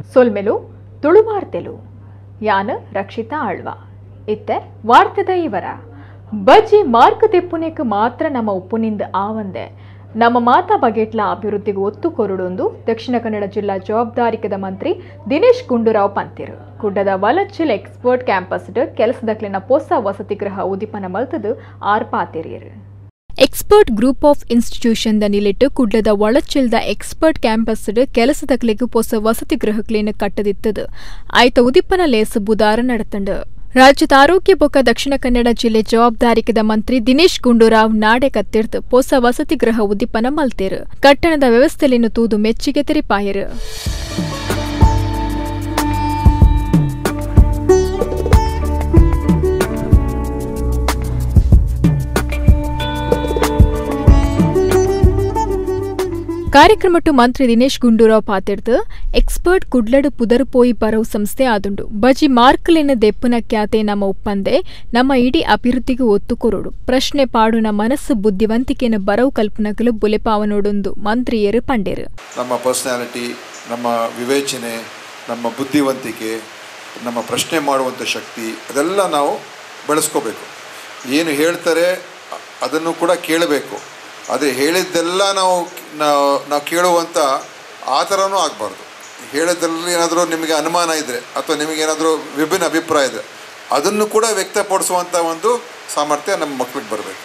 ಸೊಲ್ಮೆಲು ತುಳುವಾರ್ತೆಲು ಯಾನ ರಕ್ಷಿತಾ ಆಳ್ವ ಇತ್ತೆ ವಾರ್ತೆದ ಇವರ ಬಜ್ಜಿ ಮಾರ್ಕ್ ತೆಪ್ಪುನೆಕ್ ಮಾತ್ರ ನಮ್ಮ ಉಪ್ಪುನಿಂದ ಆವಂದೆ ನಮ್ಮ ಮಾತಾ ಬಗೆಟ್ಲ ಅಭಿವೃದ್ಧಿಗೆ ಒತ್ತು ಕೊರಡೊಂದು ದಕ್ಷಿಣ ಕನ್ನಡ ಜಿಲ್ಲಾ ಜವಾಬ್ದಾರಿಕದ ಮಂತ್ರಿ ದಿನೇಶ್ ಗುಂಡೂರಾವ್ ಪಂತಿರು ಗುಡ್ಡದ ವಲಚಿಲ್ ಎಕ್ಸ್ಪರ್ಟ್ ಕ್ಯಾಂಪಸ್ ಕೆಲಸದಕ್ಲಿನ ಹೊಸ ವಸತಿ ಗೃಹ ಉದಿಪನ ಮಲ್ತದು ಆರ್ಪಾತೆರಿಯರು ಎಕ್ಸ್ಪರ್ಟ್ ಗ್ರೂಪ್ ಆಫ್ ಇನ್ಸ್ಟಿಟ್ಯೂಷನ್ ದ ನಿಲಿಟ್ಟು ಕುಡ್ಲದ ಒಳಚಿಲ್ದ ಎಕ್ಸ್ಪರ್ಟ್ ಕ್ಯಾಂಪಸ್ ಕೆಲಸದಕ್ಲೆಗ್ ಹೊಸ ವಸತಿ ಗೃಹಕ್ಲೇನು ಕಟ್ಟದಿತ್ತದು ಆಯ್ತ ಉದಿಪ್ಪನ ಲೇಸ್ ಬುಧಾರ ನಡತಂಡು ರಾಜ್ಯದ ಆರೋಗ್ಯ ಬೊಕ್ಕ ದಕ್ಷಿಣ ಕನ್ನಡ ಜಿಲ್ಲೆ ಜವಾಬ್ದಾರಿಕದ ಮಂತ್ರಿ ದಿನೇಶ್ ಗುಂಡೂರಾವ್ ನಾಡೆ ಕತ್ತಿರ್ದು ಹೊಸ ವಸತಿ ಗೃಹ ಉದಿಪ್ಪನ ಮಲ್ತೇರು ಕಟ್ಟಣದ ವ್ಯವಸ್ಥೆಲಿನ್ನು ತೂದು ಮೆಚ್ಚಿಗೆ ತೆರಿಪಾಯರು ಕಾರ್ಯಕ್ರಮಟ್ಟು ಮಂತ್ರಿ ದಿನೇಶ್ ಗುಂಡೂರಾವ್ ಪಾತಿರ್ದು ಎಕ್ಸ್ಪರ್ಟ್ ಕುಡ್ಲಡು ಪುದರ್ ಪೋಯಿ ಬರವು ಸಂಸ್ಥೆ ಆದುಂಡು ಬಜಿ ಮಾರ್ಕ್ಲೆನ ದೆಪ್ಪುನ ಖ್ಯಾತೆ ನಮ್ಮ ಉಪ್ಪಂದೆ ನಮ್ಮ ಇಡೀ ಅಭಿವೃದ್ಧಿಗೆ ಒತ್ತು ಕೊರಡು ಪ್ರಶ್ನೆ ಪಾಡುನ ಮನಸ್ಸು ಬುದ್ಧಿವಂತಿಕೆನ ಬರವು ಕಲ್ಪನಗಳು ಬುಲೆಪಾವನೋಡೊಂದು ಮಂತ್ರಿಯರು ಪಂಡೇರು ನಮ್ಮ ಪರ್ಸ್ನಾಲಿಟಿ ನಮ್ಮ ವಿವೇಚನೆ ನಮ್ಮ ಬುದ್ಧಿವಂತಿಕೆ ನಮ್ಮ ಪ್ರಶ್ನೆ ಮಾಡುವಂಥ ಶಕ್ತಿ ಅದೆಲ್ಲ ನಾವು ಬೆಳೆಸ್ಕೋಬೇಕು ಏನು ಹೇಳ್ತಾರೆ ಅ- ಅದನ್ನು ಕೂಡ ಕೇಳಬೇಕು ಅದೇ ಹೇಳಿದ್ದೆಲ್ಲ ನಾವು ನಾವು ನಾವು ಕೇಳುವಂಥ ಆ ಥರನೂ ಆಗಬಾರ್ದು ಹೇಳಿದ್ರಲ್ಲಿ ಏನಾದರೂ ನಿಮಗೆ ಅನುಮಾನ ಇದ್ದರೆ ಅಥವಾ ನಿಮಗೇನಾದರೂ ವಿಭಿನ್ನ ಅಭಿಪ್ರಾಯ ಇದೆ ಅದನ್ನು ಕೂಡ ವ್ಯಕ್ತಪಡಿಸುವಂಥ ಒಂದು ಸಾಮರ್ಥ್ಯ ನಮ್ಮ ಮಕ್ಳಿಗೆ ಬರಬೇಕು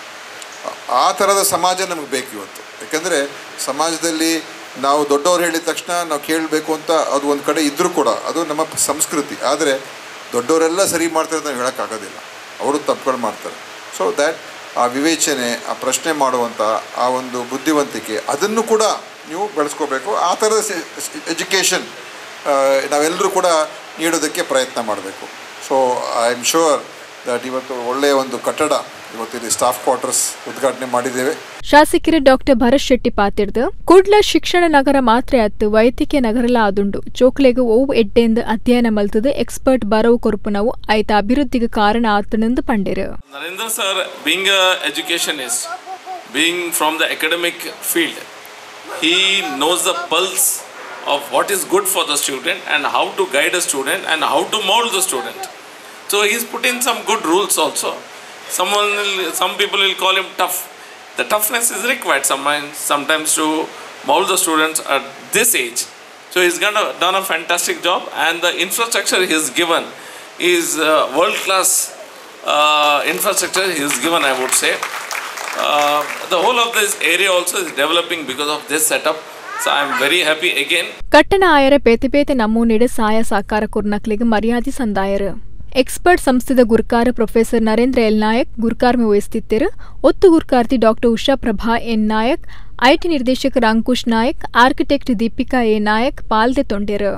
ಆ ಥರದ ಸಮಾಜ ನಮಗೆ ಬೇಕು ಇವತ್ತು ಯಾಕೆಂದರೆ ಸಮಾಜದಲ್ಲಿ ನಾವು ದೊಡ್ಡವ್ರು ಹೇಳಿದ ತಕ್ಷಣ ನಾವು ಕೇಳಬೇಕು ಅಂತ ಅದು ಒಂದು ಕಡೆ ಇದ್ದರೂ ಕೂಡ ಅದು ನಮ್ಮ ಸಂಸ್ಕೃತಿ ಆದರೆ ದೊಡ್ಡವರೆಲ್ಲ ಸರಿ ಮಾಡ್ತಾರೆ ಅಂತ ನಾವು ಹೇಳೋಕ್ಕಾಗೋದಿಲ್ಲ ಅವರು ತಪ್ಪುಗಳು ಮಾಡ್ತಾರೆ ಸೊ ದ್ಯಾಟ್ ಆ ವಿವೇಚನೆ ಆ ಪ್ರಶ್ನೆ ಮಾಡುವಂಥ ಆ ಒಂದು ಬುದ್ಧಿವಂತಿಕೆ ಅದನ್ನು ಕೂಡ ನೀವು ಬೆಳೆಸ್ಕೋಬೇಕು ಆ ಥರದ ಎಜುಕೇಷನ್ ನಾವೆಲ್ಲರೂ ಕೂಡ ನೀಡೋದಕ್ಕೆ ಪ್ರಯತ್ನ ಮಾಡಬೇಕು so I am sure that ಇವತ್ತು ಒಳ್ಳೆಯ ಒಂದು ಕಟ್ಟಡ ಇವತ್ತು ಇಲ್ಲಿ ಸ್ಟಾಫ್ ಕ್ವಾರ್ಟರ್ಸ್ ಉದ್ಘಾಟನೆ ಮಾಡಿದ್ದೇವೆ ಶಾಸಕರು ಡಾಕ್ಟರ್ ಭರತ್ ಶೆಟ್ಟಿ ಪಾತಿರ್ದು ಕುಡ್ಲ ಶಿಕ್ಷಣ ನಗರ ಮಾತ್ರ ಅತ್ತು ವೈದ್ಯಕೀಯ ನಗರಲ ಆದುಂಡು ಚೋಕ್ಲೆಗ್ ಓವು ಎಡ್ಡೆಂದು ಅಧ್ಯಯನ ಮಲ್ತದು ಎಕ್ಸ್ಪರ್ಟ್ ಬರವು ಕೊರುಪುನವು ಐತ ಅಭಿವೃದ್ಧಿಗೆ ಕಾರಣ ಆತನೆಂದು ಪಂಡೇರು Narendra sir, being a educationist, being from the academic field, he knows the pulse of what is good for the student and how to guide a student and how to mold the student. So he's put in some good rules also. Someone, will, some people will call him tough. The toughness is required sometimes, sometimes to mold the students at this age. So he's done a, done a fantastic job, and the infrastructure he's given is uh, world class uh, infrastructure he's given, I would say. Uh, the whole of this area also is developing because of this setup. So I'm very happy again. ಕಟ್ಟಣ ಆಯರ ಬೇತೆ ಬೇತೆ ನಮೂನೆಡೆ ಸಹಾಯ ಸಹಕಾರ ಕುರ್ನಕ್ಲಿಗೆ ಮರ್ಯಾದೆ ಸಂದಾಯರು expert ಸಂಸ್ಥೆದ ಗುರ್ಕಾರ professor Narendra L Nayak ಗುರ್ಕಾರ್ಮೆ ವಹಿಸ್ತಿದ್ದರು ಒತ್ತು ಗುರ್ಕಾರ್ತಿ doctor Usha Prabha N Nayak IT ನಿರ್ದೇಶಕರ ಅಂಕುಶ್ ನಾಯಕ್ ಆರ್ಕಿಟೆಕ್ಟ್ ದೀಪಿಕಾ ಎ ನಾಯಕ್ ಪಾಲ್ದೆ ತೊಂಡೆರು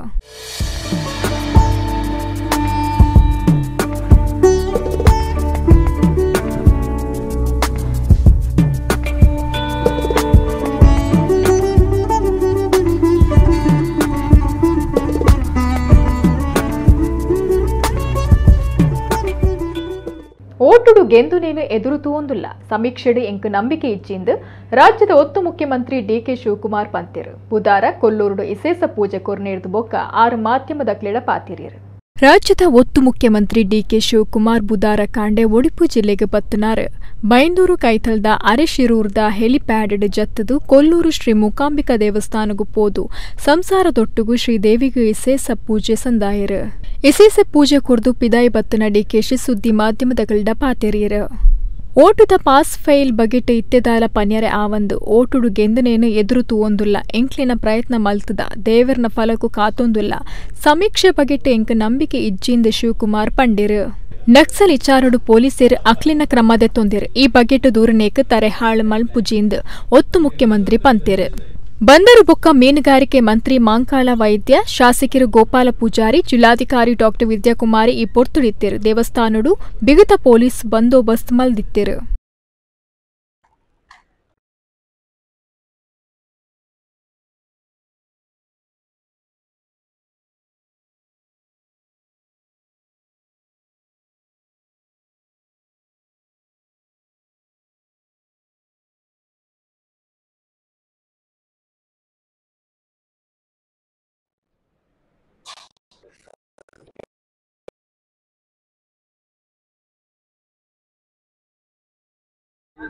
ಓಟುಡು ಗೆಂದು ನೀನು ಎದುರು ತೂವೊಂದುಲ್ಲ ಸಮೀಕ್ಷೆಡು ಎಂಕ್ ನಂಬಿಕೆ ಇಚ್ಚಿಂದು ರಾಜ್ಯದ ಒತ್ತು ಮುಖ್ಯಮಂತ್ರಿ ಡಿಕೆ ಶಿವಕುಮಾರ್ ಪಂತಿರು ಬುಧಾರ ಕೊಲ್ಲೂರುಡು ಇಸೇಸ ಪೂಜೆ ಕೊರ್ನೇರ್ದು ಬೊಕ್ಕ ಆರು ಮಾಧ್ಯಮದ ಕ್ಲೆಡ ಪಾತಿರಿಯರು ರಾಜ್ಯದ ಒತ್ತು ಮುಖ್ಯಮಂತ್ರಿ ಡಿಕೆ ಶಿವಕುಮಾರ್ ಬುಧಾರ ಕಾಂಡೆ ಒಡಿಪು ಜಿಲ್ಲೆಗೆ ಬತ್ತನಾರ್ ಬೈಂದೂರು ಕೈತಲ್ದ ಅರೆಶಿರೂರ್ದ ಹೆಲಿಪ್ಯಾಡ್ ಜತ್ತದು ಕೊಲ್ಲೂರು ಶ್ರೀ ಮೂಕಾಂಬಿಕಾ ದೇವಸ್ಥಾನಗೂ ಪೋದು ಸಂಸಾರದೊಟ್ಟುಗು ಶ್ರೀದೇವಿಗೂ ಇಸೇಸ ಪೂಜೆ ಸಂದಾಯರು ಇಸೇಸ ಪೂಜೆ ಕುರ್ದು ಪಿದಾಯಿ ಬತ್ತನ ಡಿಕೆಶಿ ಸುದ್ದಿ ಮಾಧ್ಯಮದಗಳ್ಡ ಪಾತೆರಿಯರು ಓಟುದ ಪಾಸ್ ಫೈಲ್ ಬಗೆಟ್ ಇತ್ತೆದಾಲ ಪನ್ಯರೆ ಆವಂದು ಓಟುಡು ಗೆಂದನೇನು ಎದುರು ತೂವೊಂದುಲ್ಲ ಎಂಕ್ಲಿನ ಪ್ರಯತ್ನ ಮಲ್ತದ ದೇವರ್ನ ಫಲಕು ಕಾತೊಂದುಲ್ಲ ಸಮೀಕ್ಷೆ ಬಗೆಟ್ ಎಂಕ್ ನಂಬಿಕೆ ಇಜ್ಜಿಂದ ಶಿವಕುಮಾರ್ ಪಂಡಿರು ನಕ್ಸಲ್ ಇಚಾರಡು ಪೊಲೀಸರು ಅಕ್ಲಿನ ಕ್ರಮದೆ ತೊಂದಿರು ಈ ಬಗೆಟ್ ದೂರನೇಕ್ ತರೆಹಾಳ್ ಮಲ್ಪುಜಿಂದ್ ಒತ್ತು ಮುಖ್ಯಮಂತ್ರಿ ಪಂತಿರು ಬಂದರು ಬೊಕ್ಕ ಮೀನುಗಾರಿಕೆ ಮಂತ್ರಿ ಮಾಂಕಾಳ ವೈದ್ಯ ಶಾಸಕರು ಗೋಪಾಲ ಪೂಜಾರಿ ಜಿಲ್ಲಾಧಿಕಾರಿ ಡಾಕ್ಟರ್ ವಿದ್ಯಾಕುಮಾರಿ ಈ ಪೊರ್ತುಡಿತ್ತಿರು ದೇವಸ್ಥಾನಡು ಬಿಗುತ ಪೊಲೀಸ್ ಬಂದೋಬಸ್ತ್ ಮಲ್ದಿತ್ತಿರು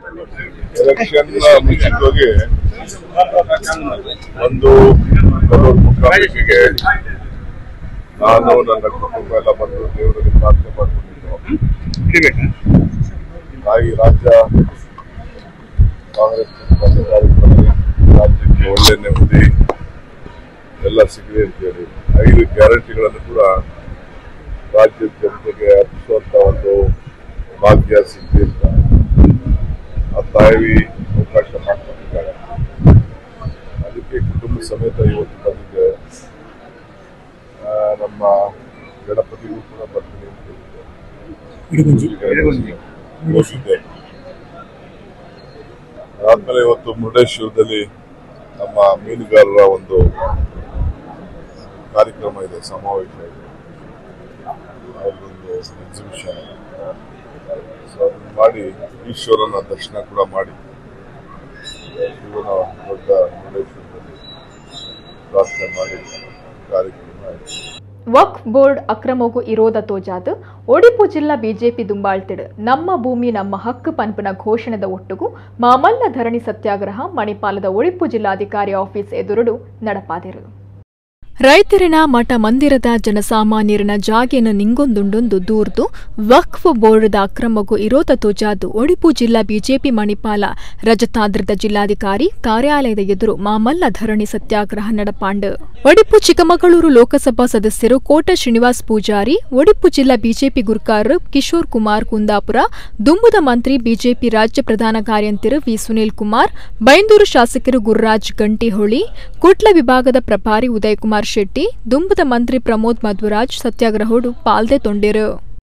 ಎಲೆಕ್ಷನ್ ಮುಂಚಿತವಾಗಿ ಒಂದು ಕರೋಡ್ ಮುಖಾಮುಖಿಗೆ ನಾನು ನನ್ನ ಕುಟುಂಬ ಎಲ್ಲ ಬಂದು ದೇವರಲ್ಲಿ ಪ್ರಾರ್ಥನೆ ಮಾಡ್ಕೊಂಡಿದ್ದು ತಾಯಿ ರಾಜ್ಯ ಕಾಂಗ್ರೆಸ್ ಪದಾಧಿಕಾರಿಗಳಲ್ಲಿ ರಾಜ್ಯಕ್ಕೆ ಒಳ್ಳೆ ನೆಮ್ಮದಿ ಎಲ್ಲ ಸಿಗಲಿ ಅಂತೇಳಿ ಐದು ಗ್ಯಾರಂಟಿಗಳನ್ನು ಕೂಡ ರಾಜ್ಯದ ಜನತೆಗೆ ಅರ್ಪಿಸುವಂತ ಒಂದು ಭಾಗ್ಯ ಸಿಗ್ತಿಲ್ಲ ಆ ತಾಯಿ ಅವಕಾಶ ಮಾಡ್ಕೊಂಡಿದ್ದಾರೆ ಅದಕ್ಕೆ ಕುಟುಂಬ ಸಮೇತ ಇವತ್ತು ಬಂದಿದ್ದೆ ಆ, ನಮ್ಮ ಗಣಪತಿಗೂ ಕೂಡ ಬರ್ತೀನಿ ಅಂತ ಹೇಳಿದ್ದೆ. ಹೋಗಿದ್ದೆ ಅದಾದ್ಮೇಲೆ ಇವತ್ತು ಮುರುಡೇಶ್ವರದಲ್ಲಿ ನಮ್ಮ ಮೀನುಗಾರರ ಒಂದು ಕಾರ್ಯಕ್ರಮ ಇದೆ ಸಮಾವೇಶ ಇದೆ ಅವ್ರದ್ದೊಂದು ಎಕ್ಸಿಬಿಷನ್ ಸೊ ಅದನ್ನ ಮಾಡಿ ಈಶ್ವರನ ದರ್ಶನ ಕೂಡ ಮಾಡಿ ಶಿವನ ದೊಡ್ಡ ಮುರುಡೇಶ್ವರದಲ್ಲಿ ಪ್ರಾರ್ಥನೆ ಮಾಡಿ ಕಾರ್ಯಕ್ರಮ ಆಯಿತು ವಕ್ಫ್ ಬೋರ್ಡ್ ಅಕ್ರಮಗೂ ಇರೋದ ತೋಜಾದು ಒಡಿಪು ಜಿಲ್ಲಾ ಬಿಜೆಪಿ ದುಂಬಾಳ್ತಿಡ್ ನಮ್ಮ ಭೂಮಿ ನಮ್ಮ ಹಕ್ಕು ಪನ್ಪನ ಘೋಷಣೆದ ಒಟ್ಟುಗು ಮಾಮಲ್ಲ ಧರಣಿ ಸತ್ಯಾಗ್ರಹ ಮಣಿಪಾಲದ ಒಡಿಪು ಜಿಲ್ಲಾಧಿಕಾರಿ ಆಫೀಸ್ ಎದುರುಡು ನಡಪಾದಿರು ರೈತರಿನ ಮಠ ಮಂದಿರದ ಜನಸಾಮಾನ್ಯರನ ಜಾಗೆಯನ್ನು ನಿಂಗೊಂದುಂಡೊಂದು ದೂರ್ದು ವಕ್ಫ್ ಬೋರ್ಡ್ದ ಅಕ್ರಮಗೂ ಇರೋದ ತೋಜಾದು ಒಡಿಪು ಜಿಲ್ಲಾ ಬಿಜೆಪಿ ಮಣಿಪಾಲ ರಜತಾದ್ರದ ಜಿಲ್ಲಾಧಿಕಾರಿ ಕಾರ್ಯಾಲಯದ ಎದುರು ಮಾಮಲ್ಲ ಧರಣಿ ಸತ್ಯಾಗ್ರಹ ನಡಪಾಂಡ್ ಒಡಿಪು ಚಿಕ್ಕಮಗಳೂರು ಲೋಕಸಭಾ ಸದಸ್ಯರು ಕೋಟ ಶ್ರೀನಿವಾಸ್ ಪೂಜಾರಿ ಒಡಿಪು ಜಿಲ್ಲಾ ಬಿಜೆಪಿ ಗುರ್ಕಾರ್ ಕಿಶೋರ್ ಕುಮಾರ್ ಕುಂದಾಪುರ ದುಂಬುದ ಮಂತ್ರಿ ಬಿಜೆಪಿ ರಾಜ್ಯ ಪ್ರಧಾನ ಕಾರ್ಯಂತಿರು ವಿ ಸುನೀಲ್ ಕುಮಾರ್ ಬೈಂದೂರು ಶಾಸಕರು ಗುರುರಾಜ್ ಗಂಟಿಹೊಳಿ ಕುಟ್ಲ ವಿಭಾಗದ ಪ್ರಭಾರಿ ಉದಯ್ ಕುಮಾರ್ ಶೆಟ್ಟಿ ದುಂಬುದ ಮಂತ್ರಿ ಪ್ರಮೋದ್ ಮಧ್ವರಾಜ್ ಸತ್ಯಾಗ್ರಹೋಡು ಪಾಲ್ದೆ ತೊಂಡಿರು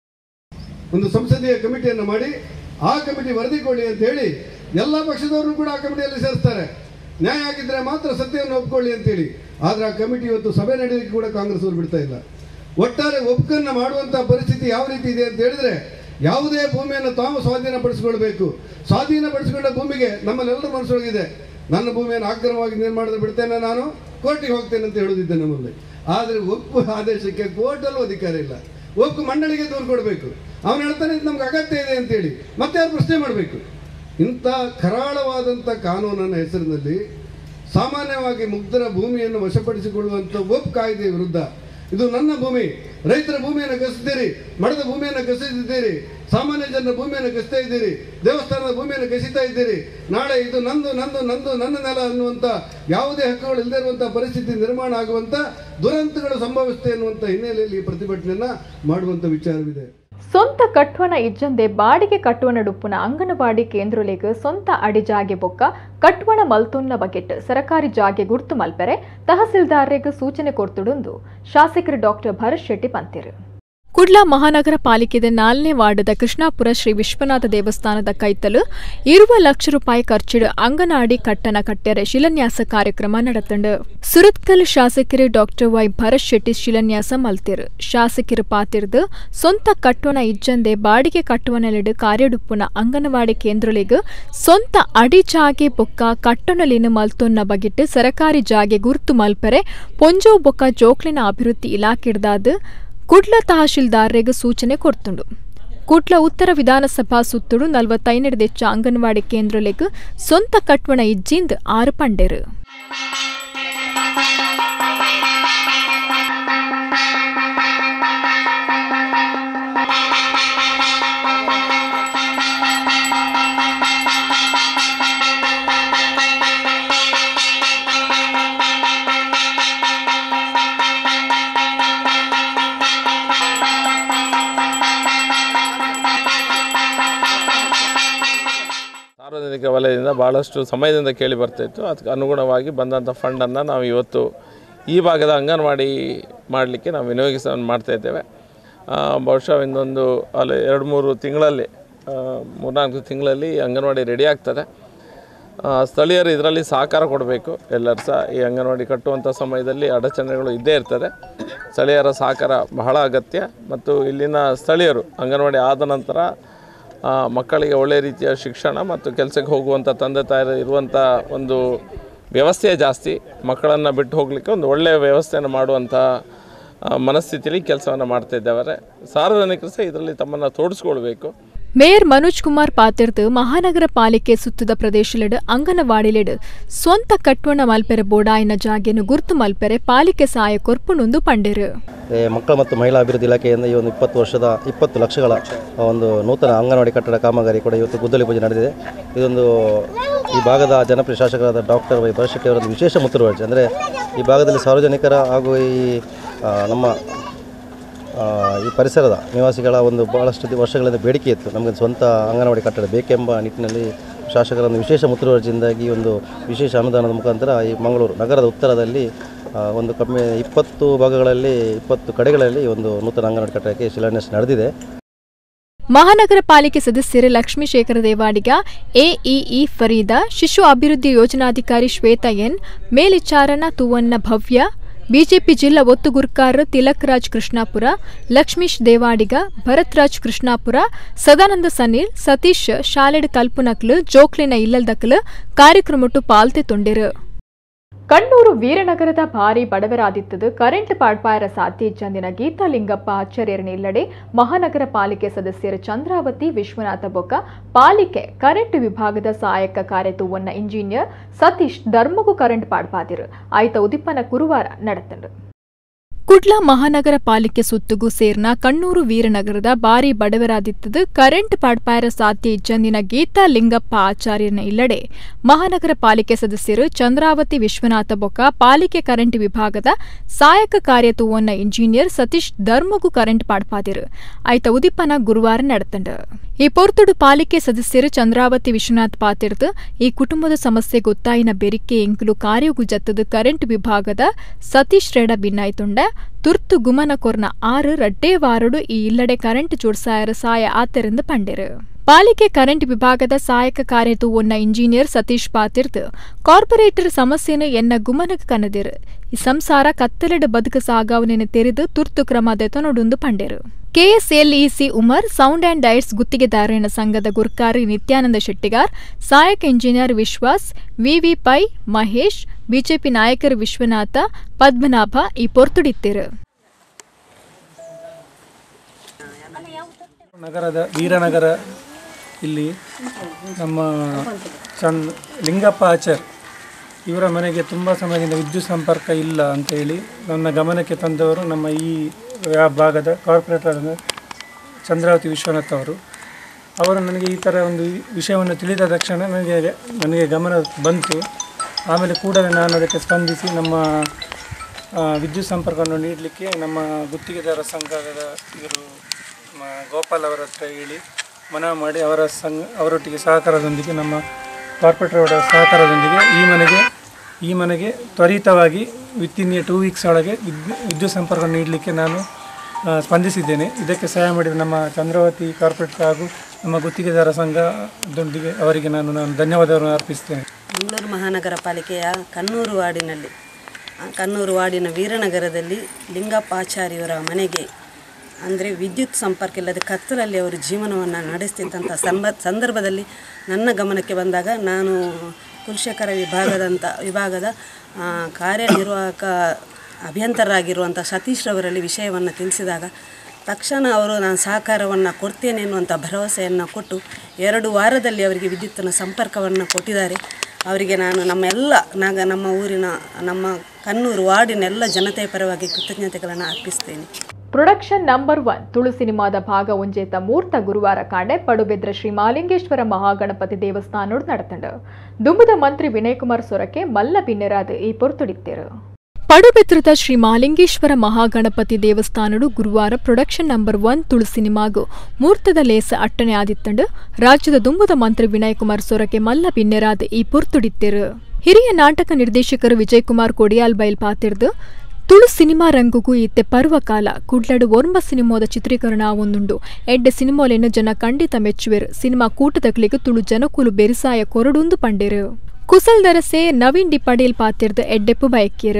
ಒಂದು ಸಂಸದೀಯ ಕಮಿಟಿಯನ್ನು ಮಾಡಿ ಆ ಕಮಿಟಿ ವರದಿ ಕೊಡಿ ಅಂತ ಹೇಳಿ ಎಲ್ಲ ಪಕ್ಷದವರು ಕೂಡ ಆ ಕಮಿಟಿಯಲ್ಲಿ ಸೇರಿಸ್ತಾರೆ ನ್ಯಾಯ ಆಗಿದ್ರೆ ಮಾತ್ರ ಸತ್ಯವನ್ನು ಒಪ್ಕೊಳ್ಳಿ ಅಂತೇಳಿ ಆದ್ರೆ ಆ ಕಮಿಟಿ ಇವತ್ತು ಸಭೆ ನಡೆಯಲಿಕ್ಕೆ ಕೂಡ ಕಾಂಗ್ರೆಸ್ ಅವರು ಬಿಡ್ತಾ ಇಲ್ಲ ಒಟ್ಟಾರೆ ಒಪ್ಕನ್ನ ಮಾಡುವಂತ ಪರಿಸ್ಥಿತಿ ಯಾವ ರೀತಿ ಇದೆ ಅಂತ ಹೇಳಿದ್ರೆ ಯಾವುದೇ ಭೂಮಿಯನ್ನು ತಾವು ಸ್ವಾಧೀನಪಡಿಸಿಕೊಳ್ಬೇಕು ಸ್ವಾಧೀನಪಡಿಸಿಕೊಂಡ ಭೂಮಿಗೆ ನಮ್ಮಲ್ಲೆಲ್ಲರ ಮನಸ್ಸೊಳಗಿದೆ ನನ್ನ ಭೂಮಿಯನ್ನು ಅಕ್ರಮವಾಗಿ ನಿರ್ಮಾಣದ ಬಿಡ್ತೇನೆ ನಾನು ಕೋರ್ಟಿಗೆ ಹೋಗ್ತೇನೆ ಅಂತ ಹೇಳುದಿದ್ದೆ ನಮ್ಮಲ್ಲಿ ಆದರೆ ಒಪ್ಪು ಆದೇಶಕ್ಕೆ ಕೋರ್ಟಲ್ಲೂ ಅಧಿಕಾರ ಇಲ್ಲ ಒಪ್ಪು ಮಂಡಳಿಗೆ ದೂರು ಕೊಡಬೇಕು ಅವನು ಹೇಳ್ತಾನೆ ಇದು ನಮ್ಗೆ ಅಗತ್ಯ ಇದೆ ಅಂತೇಳಿ ಮತ್ತೆ ಅವ್ರು ಪ್ರಶ್ನೆ ಮಾಡಬೇಕು ಇಂಥ ಕರಾಳವಾದಂಥ ಕಾನೂನನ್ನ ಹೆಸರಿನಲ್ಲಿ ಸಾಮಾನ್ಯವಾಗಿ ಮುಗ್ಧರ ಭೂಮಿಯನ್ನು ವಶಪಡಿಸಿಕೊಳ್ಳುವಂಥ ಒಪ್ ಕಾಯ್ದೆ ವಿರುದ್ಧ ಇದು ನನ್ನ ಭೂಮಿ ರೈತರ ಭೂಮಿಯನ್ನು ಕಸಿದ್ದೀರಿ ಮಡದ ಭೂಮಿಯನ್ನು ಕಸಿದಿದ್ದೀರಿ ಸಾಮಾನ್ಯ ಜನರ ಭೂಮಿಯನ್ನು ಕಸಿತಾ ಇದ್ದೀರಿ ದೇವಸ್ಥಾನದ ಭೂಮಿಯನ್ನು ಕಸಿತಾ ಇದ್ದೀರಿ ನಾಳೆ ಇದು ನಂದು ನಂದು ನಂದು ನನ್ನ ನೆಲ ಅನ್ನುವಂಥ ಯಾವುದೇ ಹಕ್ಕುಗಳು ಇಲ್ಲದೆ ಇರುವಂಥ ಪರಿಸ್ಥಿತಿ ನಿರ್ಮಾಣ ಆಗುವಂಥ ದುರಂತಗಳು ಸಂಭವಿಸುತ್ತೆ ಅನ್ನುವಂಥ ಹಿನ್ನೆಲೆಯಲ್ಲಿ ಈ ಪ್ರತಿಭಟನೆಯನ್ನ ಮಾಡುವಂಥ ವಿಚಾರವಿದೆ ಸೊಂತ ಕಟ್ವನ ಇಜ್ಜಂದೆ ಬಾಡಿಗೆ ಕಟ್ಟುವನ ಡುಪ್ಪುನ ಅಂಗನವಾಡಿ ಕೇಂದ್ರಲೇಗ ಸ್ವಂತ ಅಡಿ ಜಾಗೆ ಬೊಕ್ಕ ಕಟ್ವಣ ಮಲ್ತುನ್ನ ಬಗೆಟ್ ಸರಕಾರಿ ಜಾಗೆ ಗುರ್ತು ಮಲ್ಪೆರೆ ತಹಸೀಲ್ದಾರ್ರಿಗೆ ಸೂಚನೆ ಕೊಡ್ತುಡುಂದು ಶಾಸಕರು ಡಾಕ್ಟರ್ ಭರತ್ ಶೆಟ್ಟಿ ಪಂತಿರು ಕುಡ್ಲ ಮಹಾನಗರ ಪಾಲಿಕೆದ ನಾಲ್ನೇ ವಾರ್ಡದ ಕೃಷ್ಣಾಪುರ ಶ್ರೀ ವಿಶ್ವನಾಥ ದೇವಸ್ಥಾನದ ಕೈತಲು ಇರುವ ಲಕ್ಷ ರೂಪಾಯಿ ಖರ್ಚಿಡು ಅಂಗನವಾಡಿ ಕಟ್ಟನ ಕಟ್ಟೆರೆ ಶಿಲಾನ್ಯಾಸ ಕಾರ್ಯಕ್ರಮ நடத்தண்டு ಸುರತ್ಕಲ್ ಶಾಸಕರು ಡಾಕ್ಟರ್ ವೈ ಭರತ್ ಶೆಟ್ಟಿ ಶಿಲಾನ್ಯಾಸ ಮಲ್ತಿರು ಶಾಸಕರು ಪಾತಿರ್ದು ಸ್ವಂತ ಕಟ್ಟುವನ ಇಜ್ಜಂದೆ ಬಾಡಿಗೆ ಕಟ್ಟುವನಲಿಡು ಕಾರ್ಯಡುಪ್ಪುನ ಅಂಗನವಾಡಿ ಕೇಂದ್ರಲಿಗು ಸ್ವಂತ ಅಡಿ ಜಾಗೆ ಬೊಕ್ಕ ಕಟ್ಟೊನಲಿನ ಮಲ್ತೊನ್ನ ಬಗಿಟ್ಟು ಸರಕಾರಿ ಜಾಗೆ ಗುರ್ತು ಮಲ್ಪರೆ ಪೊಂಜೋ ಬೊಕ್ಕ ಜೋಕ್ಲಿನ ಅಭಿವೃದ್ಧಿ ಇಲಾಖೆಡ್ದಾದು ಕುಡ್ಲ ತಹಶೀಲ್ದಾರ್ರಿಗೆ ಸೂಚನೆ ಕೊಡ್ತುಂಡು ಕುಡ್ಲ ಉತ್ತರ ವಿಧಾನಸಭಾ ಸುತ್ತುಡು ನಲವತ್ತೈನೆರಡು ದೆಚ್ಚ ಅಂಗನವಾಡಿ ಕೇಂದ್ರಲೆಗ್ ಸ್ವಂತ ಕಟ್ವಣ ಇಜ್ಜಿಂದ್ ಆರು ಪಂಡೆರು ಸಾರ್ವಜನಿಕ ವಲಯದಿಂದ ಭಾಳಷ್ಟು ಸಮಯದಿಂದ ಕೇಳಿ ಬರ್ತಾಯಿತ್ತು ಅದಕ್ಕೆ ಅನುಗುಣವಾಗಿ ಬಂದಂಥ ಫಂಡನ್ನು ನಾವು ಇವತ್ತು ಈ ಭಾಗದ ಅಂಗನವಾಡಿ ಮಾಡಲಿಕ್ಕೆ ನಾವು ವಿನಿಯೋಗಿಸ ಮಾಡ್ತಾ ಇದ್ದೇವೆ ಆ, ಬಹುಶಃ ಇನ್ನೊಂದು ಅಲ್ಲಿ ಎರಡು ಮೂರು ತಿಂಗಳಲ್ಲಿ ಆ, ಮೂರ್ನಾಲ್ಕು ತಿಂಗಳಲ್ಲಿ ಅಂಗನವಾಡಿ ರೆಡಿ ಆಗ್ತದೆ ಆ, ಸ್ಥಳೀಯರು ಇದರಲ್ಲಿ ಸಹಕಾರ ಕೊಡಬೇಕು ಎಲ್ಲರೂ ಸಹ ಈ ಅಂಗನವಾಡಿ ಕಟ್ಟುವಂಥ ಸಮಯದಲ್ಲಿ ಅಡಚಣೆಗಳು ಇದ್ದೇ ಇರ್ತದೆ ಸ್ಥಳೀಯರ ಸಹಕಾರ ಬಹಳ ಅಗತ್ಯ ಮತ್ತು ಇಲ್ಲಿನ ಸ್ಥಳೀಯರು ಅಂಗನವಾಡಿ ಆದ ನಂತರ ಆ, ಮಕ್ಕಳಿಗೆ ಒಳ್ಳೆಯ ರೀತಿಯ ಶಿಕ್ಷಣ ಮತ್ತು ಕೆಲಸಕ್ಕೆ ಹೋಗುವಂಥ ತಂದೆ ತಾಯರು ಇರುವಂಥ ಒಂದು ವ್ಯವಸ್ಥೆ ಜಾಸ್ತಿ ಮಕ್ಕಳನ್ನು ಬಿಟ್ಟು ಹೋಗಲಿಕ್ಕೆ ಒಂದು ಒಳ್ಳೆಯ ವ್ಯವಸ್ಥೆಯನ್ನು ಮಾಡುವಂಥ ಆ, ಮನಸ್ಥಿತಿಯಲ್ಲಿ ಕೆಲಸವನ್ನು ಮಾಡ್ತಾ ಇದ್ದೇವೆ ಸಾರ್ವಜನಿಕರು ಸಹ ಇದರಲ್ಲಿ ತಮ್ಮನ್ನು ತೋಡಿಸ್ಕೊಳ್ಬೇಕು ಮೇಯರ್ ಮನೋಜ್ ಕುಮಾರ್ ಪಾತಿರ್ದು ಮಹಾನಗರ ಪಾಲಿಕೆ ಸುತ್ತದ ಪ್ರದೇಶಲೆಡ್ ಅಂಗನವಾಡಿಲೆಡ್ ಸ್ವಂತ ಕಟ್ವಣ ಮಲ್ಪೆರೆ ಬೋಡಾಯಿನ ಜಾಗೆನು ಗುರ್ತು ಮಲ್ಪೆರೆ ಪಾಲಿಕೆ ಸಹಾಯ ಕೊರ್ಪುನೊಂದು ಪಂಡೆರು ಏ, ಮಕ್ಕಳ ಮತ್ತು ಮಹಿಳಾ ಅಭಿವೃದ್ಧಿ ಇಲಾಖೆಯಿಂದ ಈ ಒಂದು ಇಪ್ಪತ್ತು ವರ್ಷದ ಇಪ್ಪತ್ತು ಲಕ್ಷಗಳ ಒಂದು ನೂತನ ಅಂಗನವಾಡಿ ಕಟ್ಟಡ ಕಾಮಗಾರಿ ಕೂಡ ಇವತ್ತು ಗುದ್ದಲಿ ಪೂಜೆ ನಡೆದಿದೆ ಇದೊಂದು ಈ ಭಾಗದ ಜನಪ್ರಿಯ ಶಾಸಕರಾದ ಡಾಕ್ಟರ್ ವೈ ಭರಶೆಟ್ಟಿ ಅವರೊಂದು ವಿಶೇಷ ಮುತುವರ್ಜಿ ಅಂದರೆ ಈ ಭಾಗದಲ್ಲಿ ಸಾರ್ವಜನಿಕರ ಹಾಗೂ ಈ ಆ, ನಮ್ಮ ಆ, ಈ ಪರಿಸರದ ನಿವಾಸಿಗಳ ಒಂದು ಭಾಳಷ್ಟು ದಿ- ವರ್ಷಗಳಿಂದ ಬೇಡಿಕೆ ಇತ್ತು ನಮಗೆ ಸ್ವಂತ ಅಂಗನವಾಡಿ ಕಟ್ಟಡ ಬೇಕೆಂಬ ನಿಟ್ಟಿನಲ್ಲಿ ಶಾಸಕರ ಒಂದು ವಿಶೇಷ ಮುತುವರ್ಜಿಯಿಂದಾಗಿ ಒಂದು ವಿಶೇಷ ಅನುದಾನದ ಮುಖಾಂತರ ಈ ಮಂಗಳೂರು ನಗರದ ಉತ್ತರದಲ್ಲಿ ಆ, ಒಂದು ಕಮ್ಮಿ ಇಪ್ಪತ್ತು ಭಾಗಗಳಲ್ಲಿ ಇಪ್ಪತ್ತು ಕಡೆಗಳಲ್ಲಿ ಒಂದು ನೂತನ ಅಂಗನವಾಡಿ ಕಟ್ಟಡಕ್ಕೆ ಶಿಲಾನ್ಯಾಸ ನಡೆದಿದೆ ಮಹಾನಗರ ಪಾಲಿಕೆ ಸದಸ್ಯರು ಲಕ್ಷ್ಮೀಶೇಖರ ದೇವಾಡಿಗ ಎಇಇ ಫರೀದ ಶಿಶು ಅಭಿವೃದ್ಧಿ ಯೋಜನಾಧಿಕಾರಿ ಶ್ವೇತಾ ಎನ್ ಮೇಲ್ವಿಚಾರಣ ತುವನ್ನ ಭವ್ಯ ಬಿಜೆಪಿ ಜಿಲ್ಲಾ ಒತ್ತುಗುರ್ಕಾರ್ ತಿಲಕ್ ರಾಜ್ ಕೃಷ್ಣಾಪುರ ಲಕ್ಷ್ಮೀಶ್ ದೇವಾಡಿಗ ಭರತ್ ರಾಜ್ ಕೃಷ್ಣಾಪುರ ಸದಾನಂದ ಸನೀಲ್ ಸತೀಶ್ ಶಾಲೆಡ್ ಕಲ್ಪುನಕ್ಲು ಜೋಕ್ಲಿನ ಇಲ್ಲಲ್ದಕ್ಲು ಕಾರ್ಯಕ್ರಮಟ್ಟು ಪಾಲ್ತೆ ತೊಂಡೆರು ಕಣ್ಣೂರು ವೀರನಗರದ ಭಾರಿ ಬಡವರಾದಿತ್ತದು ಕರೆಂಟ್ ಪಾಡ್ಪಾಯರ ಸಾಧ್ಯ ಚಂದಿನ ಗೀತಾ ಲಿಂಗಪ್ಪ ಆಚಾರ್ಯರನ್ನ ಇಲ್ಲಡೆ ಮಹಾನಗರ ಪಾಲಿಕೆ ಸದಸ್ಯರು ಚಂದ್ರಾವತಿ ವಿಶ್ವನಾಥ ಬೊಕ್ಕ ಪಾಲಿಕೆ ಕರೆಂಟ್ ವಿಭಾಗದ ಸಹಾಯಕ ಕಾರ್ಯತುವನ್ನ ಇಂಜಿನಿಯರ್ ಸತೀಶ್ ಧರ್ಮಗೂ ಕರೆಂಟ್ ಪಾಡ್ಪಾದಿರು ಆಯ್ತ ಉದಿಪ್ಪನ ಕುರುವಾರ ನಡೆತಂಡು ಕುಡ್ಲ ಮಹಾನಗರ ಪಾಲಿಕೆ ಸುತ್ತುಗೂ ಸೇರ್ನ ಕಣ್ಣೂರು ವೀರನಗರದ ಬಾರಿ ಬಡವರಾದಿತ್ತದು ಕರೆಂಟ್ ಪಾಡ್ಪಾಯರ ಸಾಧ್ಯ ಇಜ್ಜಂದಿನ ಗೀತಾ ಲಿಂಗಪ್ಪ ಆಚಾರ್ಯನ ಇಲ್ಲಡೆ ಮಹಾನಗರ ಪಾಲಿಕೆ ಸದಸ್ಯರು ಚಂದ್ರಾವತಿ ವಿಶ್ವನಾಥ ಬೊಕ್ಕ ಪಾಲಿಕೆ ಕರೆಂಟ್ ವಿಭಾಗದ ಸಹಾಯಕ ಕಾರ್ಯತುವನ್ನ ಇಂಜಿನಿಯರ್ ಸತೀಶ್ ಧರ್ಮಗೂ ಕರೆಂಟ್ ಪಾಡ್ಪಾದಿರು ಆಯ್ತ ಉದಿಪ್ಪನ ಗುರುವಾರ ನಡೆತಂಡ ಈ ಪೊರ್ತುಡು ಪಾಲಿಕೆ ಸದಸ್ಯರು ಚಂದ್ರಾವತಿ ವಿಶ್ವನಾಥ್ ಪಾತಿರ್ದು ಈ ಕುಟುಂಬದ ಸಮಸ್ಯೆ ಗೊತ್ತಾಯಿನ ಬೆರಿಕೆ ಎಂಕುಲು ಕಾರ್ಯಗು ಜತ್ತದು ಕರೆಂಟ್ ವಿಭಾಗದ ಸತೀಶ್ ರೇಡ ಭಿನ್ನಾಯ್ತುಂಡ ತುರ್ತು ಗುಮನ ಕೊರ್ನ ಆರು ರಡ್ಡೇ ವಾರಡು ಈ ಇಲ್ಲಡೆ ಕರೆಂಟ್ ಜೋಡ್ಸಾಯರ ಸಾಯ ಆತೆರೆಂದು ಪಂಡೆರು ಪಾಲಿಕೆ ಕರೆಂಟ್ ವಿಭಾಗದ ಸಹಾಯಕ ಕಾರ್ಯತು ಒನ್ನ ಇಂಜಿನಿಯರ್ ಸತೀಶ್ ಪಾತಿರ್ದು ಕಾರ್ಪೊರೇಟರ್ ಸಮಸ್ಯೆನ ಎನ್ನ ಗುಮನಕ ಕನದಿರು ಈ ಸಂಸಾರ ಕತ್ತಲೆಡ ಬದುಕು ಸಾಗಾವನೆನ ತೆರೆದು ತುರ್ತು ಕ್ರಮ ದೆತನೊಡುಂದು ಪಂಡೆರು KSLEC Umar sound and lights ಗುತ್ತಿಗೆದಾರನ ಸಂಘದ ಗುರ್ಕಾರಿ ನಿತ್ಯಾನಂದ ಶೆಟ್ಟಿಗಾರ್ ಸಹಾಯಕ ಇಂಜಿನಿಯರ್ ವಿಶ್ವಾಸ್ ವಿವಿ ಪೈ ಮಹೇಶ್ ಬಿಜೆಪಿ ನಾಯಕರು ವಿಶ್ವನಾಥ ಪದ್ಮನಾಭ ಈ ಪೊರ್ತುಡಿತ್ತಿರು ನಗರದ ವೀರನಗರ ಇಲ್ಲಿ ನಮ್ಮ ಚಂದ್ ಲಿಂಗಪ್ಪ ಆಚಾರ್ ಇವರ ಮನೆಗೆ ತುಂಬ ಸಮಯದಿಂದ ವಿದ್ಯುತ್ ಸಂಪರ್ಕ ಇಲ್ಲ ಅಂತೇಳಿ ನನ್ನ ಗಮನಕ್ಕೆ ತಂದವರು ನಮ್ಮ ಈ ವ್ಯಾ- ಭಾಗದ ಕಾರ್ಪೊರೇಟರ್ ಚಂದ್ರಾವತಿ ವಿಶ್ವನಾಥ್ ಅವರು ಅವರು ನನಗೆ ಈ ಥರ ಒಂದು ವಿಷಯವನ್ನು ತಿಳಿದ ತಕ್ಷಣ ನನಗೆ ನನಗೆ ಗಮನ ಬಂತು ಆಮೇಲೆ ಕೂಡಲೇ ನಾನು ಅದಕ್ಕೆ ಸ್ಪಂದಿಸಿ ನಮ್ಮ ಆ, ವಿದ್ಯುತ್ ಸಂಪರ್ಕವನ್ನು ನೀಡಲಿಕ್ಕೆ ನಮ್ಮ ಗುತ್ತಿಗೆದಾರ ಸಂಘದ ಇವರು ನಮ್ಮ ಗೋಪಾಲ್ ಅವರ ಹತ್ರ ಹೇಳಿ ಮನವಿ ಮಾಡಿ ಅವರ ಸಂಘ ಅವರೊಟ್ಟಿಗೆ ಸಹಕಾರದೊಂದಿಗೆ ನಮ್ಮ ಕಾರ್ಪೊರೇಟರ್ ಅವರ ಸಹಕಾರದೊಂದಿಗೆ ಈ ಮನೆಗೆ ಈ ಮನೆಗೆ ತ್ವರಿತವಾಗಿ ವಿತಿನ್ ಎ ಟೂ ವೀಕ್ಸ್ ಒಳಗೆ ವಿದ್ಯು ವಿದ್ಯುತ್ ಸಂಪರ್ಕ ನೀಡಲಿಕ್ಕೆ ನಾನು ಆ, ಸ್ಪಂದಿಸಿದ್ದೇನೆ ಇದಕ್ಕೆ ಸಹಾಯ ಮಾಡಿದ ನಮ್ಮ ಚಂದ್ರಾವತಿ ಕಾರ್ಪೊರೇಟರ್ ಹಾಗೂ ನಮ್ಮ ಗುತ್ತಿಗೆದಾರ ಸಂಘದೊಂದಿಗೆ ಅವರಿಗೆ ನಾನು ನಾನು ಧನ್ಯವಾದವನ್ನು ಅರ್ಪಿಸ್ತೇನೆ ಮಂಗಳೂರು ಮಹಾನಗರ ಪಾಲಿಕೆಯ ಕಣ್ಣೂರು ವಾರ್ಡಿನಲ್ಲಿ ಆ ಕಣ್ಣೂರು ವಾರ್ಡಿನ ವೀರನಗರದಲ್ಲಿ ಲಿಂಗಪ್ಪ ಆಚಾರ್ಯವರ ಮನೆಗೆ ಅಂದರೆ ವಿದ್ಯುತ್ ಸಂಪರ್ಕ ಇಲ್ಲದೆ ಕತ್ತಲಲ್ಲಿ ಅವರು ಜೀವನವನ್ನು ನಡೆಸ್ತಿದ್ದಂಥ ಸಂಬ ಸಂದರ್ಭದಲ್ಲಿ ನನ್ನ ಗಮನಕ್ಕೆ ಬಂದಾಗ ನಾನು ಕುಲಶೇಖರ ವಿಭಾಗದಂಥ ವಿಭಾಗದ ಆ, ಕಾರ್ಯನಿರ್ವಾಹಕ ಅಭಿಯಂತರರಾಗಿರುವಂಥ ಸತೀಶ್ ರವರಲ್ಲಿ ವಿಷಯವನ್ನು ತಿಳಿಸಿದಾಗ ತಕ್ಷಣ ಅವರು ನಾನು ಸಹಕಾರವನ್ನು ಕೊಡ್ತೇನೆ ಎನ್ನುವಂಥ ಭರವಸೆಯನ್ನು ಕೊಟ್ಟು ಎರಡು ವಾರದಲ್ಲಿ ಅವರಿಗೆ ವಿದ್ಯುತ್ತಿನ ಸಂಪರ್ಕವನ್ನು ಕೊಟ್ಟಿದ್ದಾರೆ ಅವರಿಗೆ ನಾನು ನಮ್ಮ ಎಲ್ಲ ನಾಗ ನಮ್ಮ ಊರಿನ ನಮ್ಮ ಕಣ್ಣೂರು ವಾರ್ಡಿನ ಎಲ್ಲ ಜನತೆಯ ಪರವಾಗಿ ಕೃತಜ್ಞತೆಗಳನ್ನು ಅರ್ಪಿಸ್ತೇನೆ ಪ್ರೊಡಕ್ಷನ್ ನಂಬರ್ ಒನ್ ತುಳು ಸಿನಿಮಾದ ಭಾಗ ಒಂಜೇತ ಮೂರ್ತ ಗುರುವಾರ ಕಾಂಡೆ ಪಡುಬೆದ್ರ ಶ್ರೀ ಮಾಲಿಂಗೇಶ್ವರ ಮಹಾಗಣಪತಿ ದೇವಸ್ಥಾನೋಡು ನಡತಂಡು ದುಂಬುದ ಮಂತ್ರಿ ವಿನಯ್ ಕುಮಾರ್ ಸೊರಕೆ ಮಲ್ಲ ಪಿನ್ನೆರಾದ ಈ ಪೊರ್ತುಡಿತ್ತೇರು ಪಡುಬೆತ್ರದ ಶ್ರೀ ಮಾಲಿಂಗೇಶ್ವರ ಮಹಾಗಣಪತಿ ದೇವಸ್ಥಾನಡು ಗುರುವಾರ ಪ್ರೊಡಕ್ಷನ್ ನಂಬರ್ ಒನ್ ತುಳು ಸಿನಿಮಾಗು ಮೂರ್ತದ ಲೇಸ ಅಟ್ಟಣೆ ಆದಿತ್ತಂಡು ರಾಜ್ಯದ ದುಂಬುದ ಮಂತ್ರಿ ವಿನಯ್ ಕುಮಾರ್ ಸೊರಕೆ ಮಲ್ಲ ಪಿನ್ನೆರಾದ ಈ ಪೊರ್ತುಡಿತ್ತೇರು ಹಿರಿಯ ನಾಟಕ ನಿರ್ದೇಶಕರು ವಿಜಯ್ ಕುಮಾರ್ ಕೊಡಿಯಾಲ್ ಬೈಲ್ ಪಾತಿರ್ದು ತುಳು ಸಿನಿಮಾ ರಂಗುಗೂ ಇತ್ತೆ ಪರ್ವಕಾಲ ಕುಡ್ಲಡು ಒರ್ಮ ಸಿನಿಮಾದ ಚಿತ್ರೀಕರಣ ಒಂದುಂಡು ಎಡ್ಡೆ ಸಿನಿಮಾಲೆನ್ನು ಜನ ಖಂಡಿತ ಮೆಚ್ಚುವೆರು ಸಿನಿಮಾ ಕೂಟದಕ್ಲಿಗೆ ತುಳು ಜನಕುಲು ಬೆರಿಸಾಯ ಕೊರಡುಂದು ಪಂಡೆರು ಕುಸಲ್ ದರಸೆ ನವೀನ್ ಡಿ ಪಡೇಲ್ ಪಾತಿರ್ದ ಎಡ್ಡೆಪ್ಪು ಬಯಕಿರು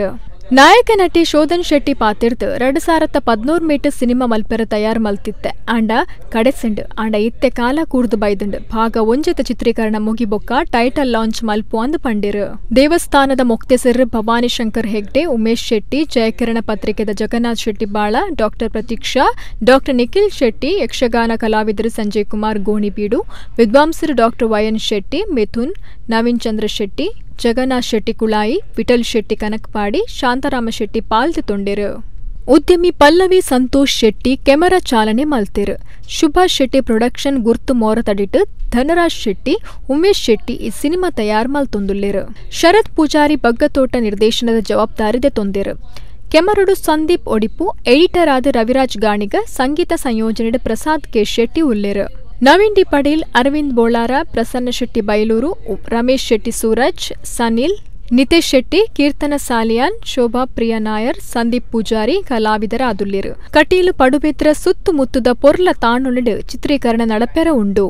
ನಾಯಕ ನಟಿ ಶೋಧನ್ ಶೆಟ್ಟಿ ಪಾತಿರ್ದು ಎರಡು ಸಾವಿರದ ಪದ್ನೂರು ಮೀಟರ್ ಸಿನಿಮಾ ಮಲ್ಪೆರ ತಯಾರು ಮಲ್ತಿತ್ತೆ ಆಂಡ ಕಡೆಸೆಂಡು ಆಂಡ ಇತ್ತೆ ಕಾಲ ಕೂರ್ದು ಬೈದುಂಡು ಭಾಗ ಒಂಜೆತ ಚಿತ್ರೀಕರಣ ಮುಗಿಬೊಕ್ಕ ಟೈಟಲ್ ಲಾಂಚ್ ಮಲ್ಪು ಅಂದು ಪಂಡಿರು ದೇವಸ್ಥಾನದ ಮೊಕ್ತೆಸರ್ ಭವಾನಿ ಶಂಕರ್ ಹೆಗ್ಡೆ ಉಮೇಶ್ ಶೆಟ್ಟಿ ಜಯಕಿರಣ ಪತ್ರಿಕೆದ ಜಗನ್ನಾಥ್ ಶೆಟ್ಟಿ ಬಾಳ ಡಾಕ್ಟರ್ ಪ್ರತೀಕ್ಷಾ ಡಾಕ್ಟರ್ ನಿಖಿಲ್ ಶೆಟ್ಟಿ ಯಕ್ಷಗಾನ ಕಲಾವಿದರು ಸಂಜಯ್ ಕುಮಾರ್ ಗೋಣಿಬೀಡು ವಿದ್ವಾಂಸರು ಡಾಕ್ಟರ್ ವೈಎನ್ ಶೆಟ್ಟಿ ಮಿಥುನ್ ನವೀನ್ ಚಂದ್ರ ಶೆಟ್ಟಿ ಜಗನ್ನಾಥ್ ಶೆಟ್ಟಿ ಕುಳಾಯಿ ವಿಠಲ್ ಶೆಟ್ಟಿ ಕನಕಪಾಡಿ ಶಾಂತಾರಾಮ ಶೆಟ್ಟಿ ಪಾಲ್ದು ತೊಂಡಿರು ಉದ್ಯಮಿ ಪಲ್ಲವಿ ಸಂತೋಷ್ ಶೆಟ್ಟಿ ಕೆಮರಾ ಚಾಲನೆ ಮಲ್ತಿರು ಸುಭಾಷ್ ಶೆಟ್ಟಿ ಪ್ರೊಡಕ್ಷನ್ ಗುರ್ತು ಮೋರ ತಡಿಟ್ಟು ಧನರಾಜ್ ಶೆಟ್ಟಿ ಉಮೇಶ್ ಶೆಟ್ಟಿ ಈ ಸಿನಿಮಾ ತಯಾರು ಮಲ್ತೊಂದುಲ್ಲಿರು ಶರತ್ ಪೂಜಾರಿ ಬಗ್ಗತೋಟ ನಿರ್ದೇಶನದ ಜವಾಬ್ದಾರಿದೆ ತೊಂದಿರು ಕೆಮರಡು ಸಂದೀಪ್ ಒಡಿಪು ಎಡಿಟರ್ ಆದ ರವಿರಾಜ್ ಗಾಣಿಗ ಸಂಗೀತ ಸಂಯೋಜನೆ ಪ್ರಸಾದ್ ಕೆ ಶೆಟ್ಟಿ ಉಲ್ಲೇರು ನವೀನ್ ಡಿ ಪಟೇಲ್ ಅರವಿಂದ್ ಬೋಳಾರ ಪ್ರಸನ್ನ ಶೆಟ್ಟಿ ಬೈಲೂರು ಉ- ರಮೇಶ್ ಶೆಟ್ಟಿ ಸೂರಜ್ ಸನಿಲ್ ನಿತೇಶ್ ಶೆಟ್ಟಿ ಕೀರ್ತನ ಸಾಲಿಯಾನ್ ಶೋಭಾ ಪ್ರಿಯ ನಾಯರ್ ಸಂದೀಪ್ ಪೂಜಾರಿ ಕಲಾವಿದರ ಅದುಲ್ಲಿರು ಕಟೀಲು ಪಡುಬೆತ್ರ ಸುತ್ತಮುತ್ತದ ಪೊರ್ಲ ತಾಣುಳಿಡು ಚಿತ್ರೀಕರಣ ನಡಪೆರ ಉಂಡು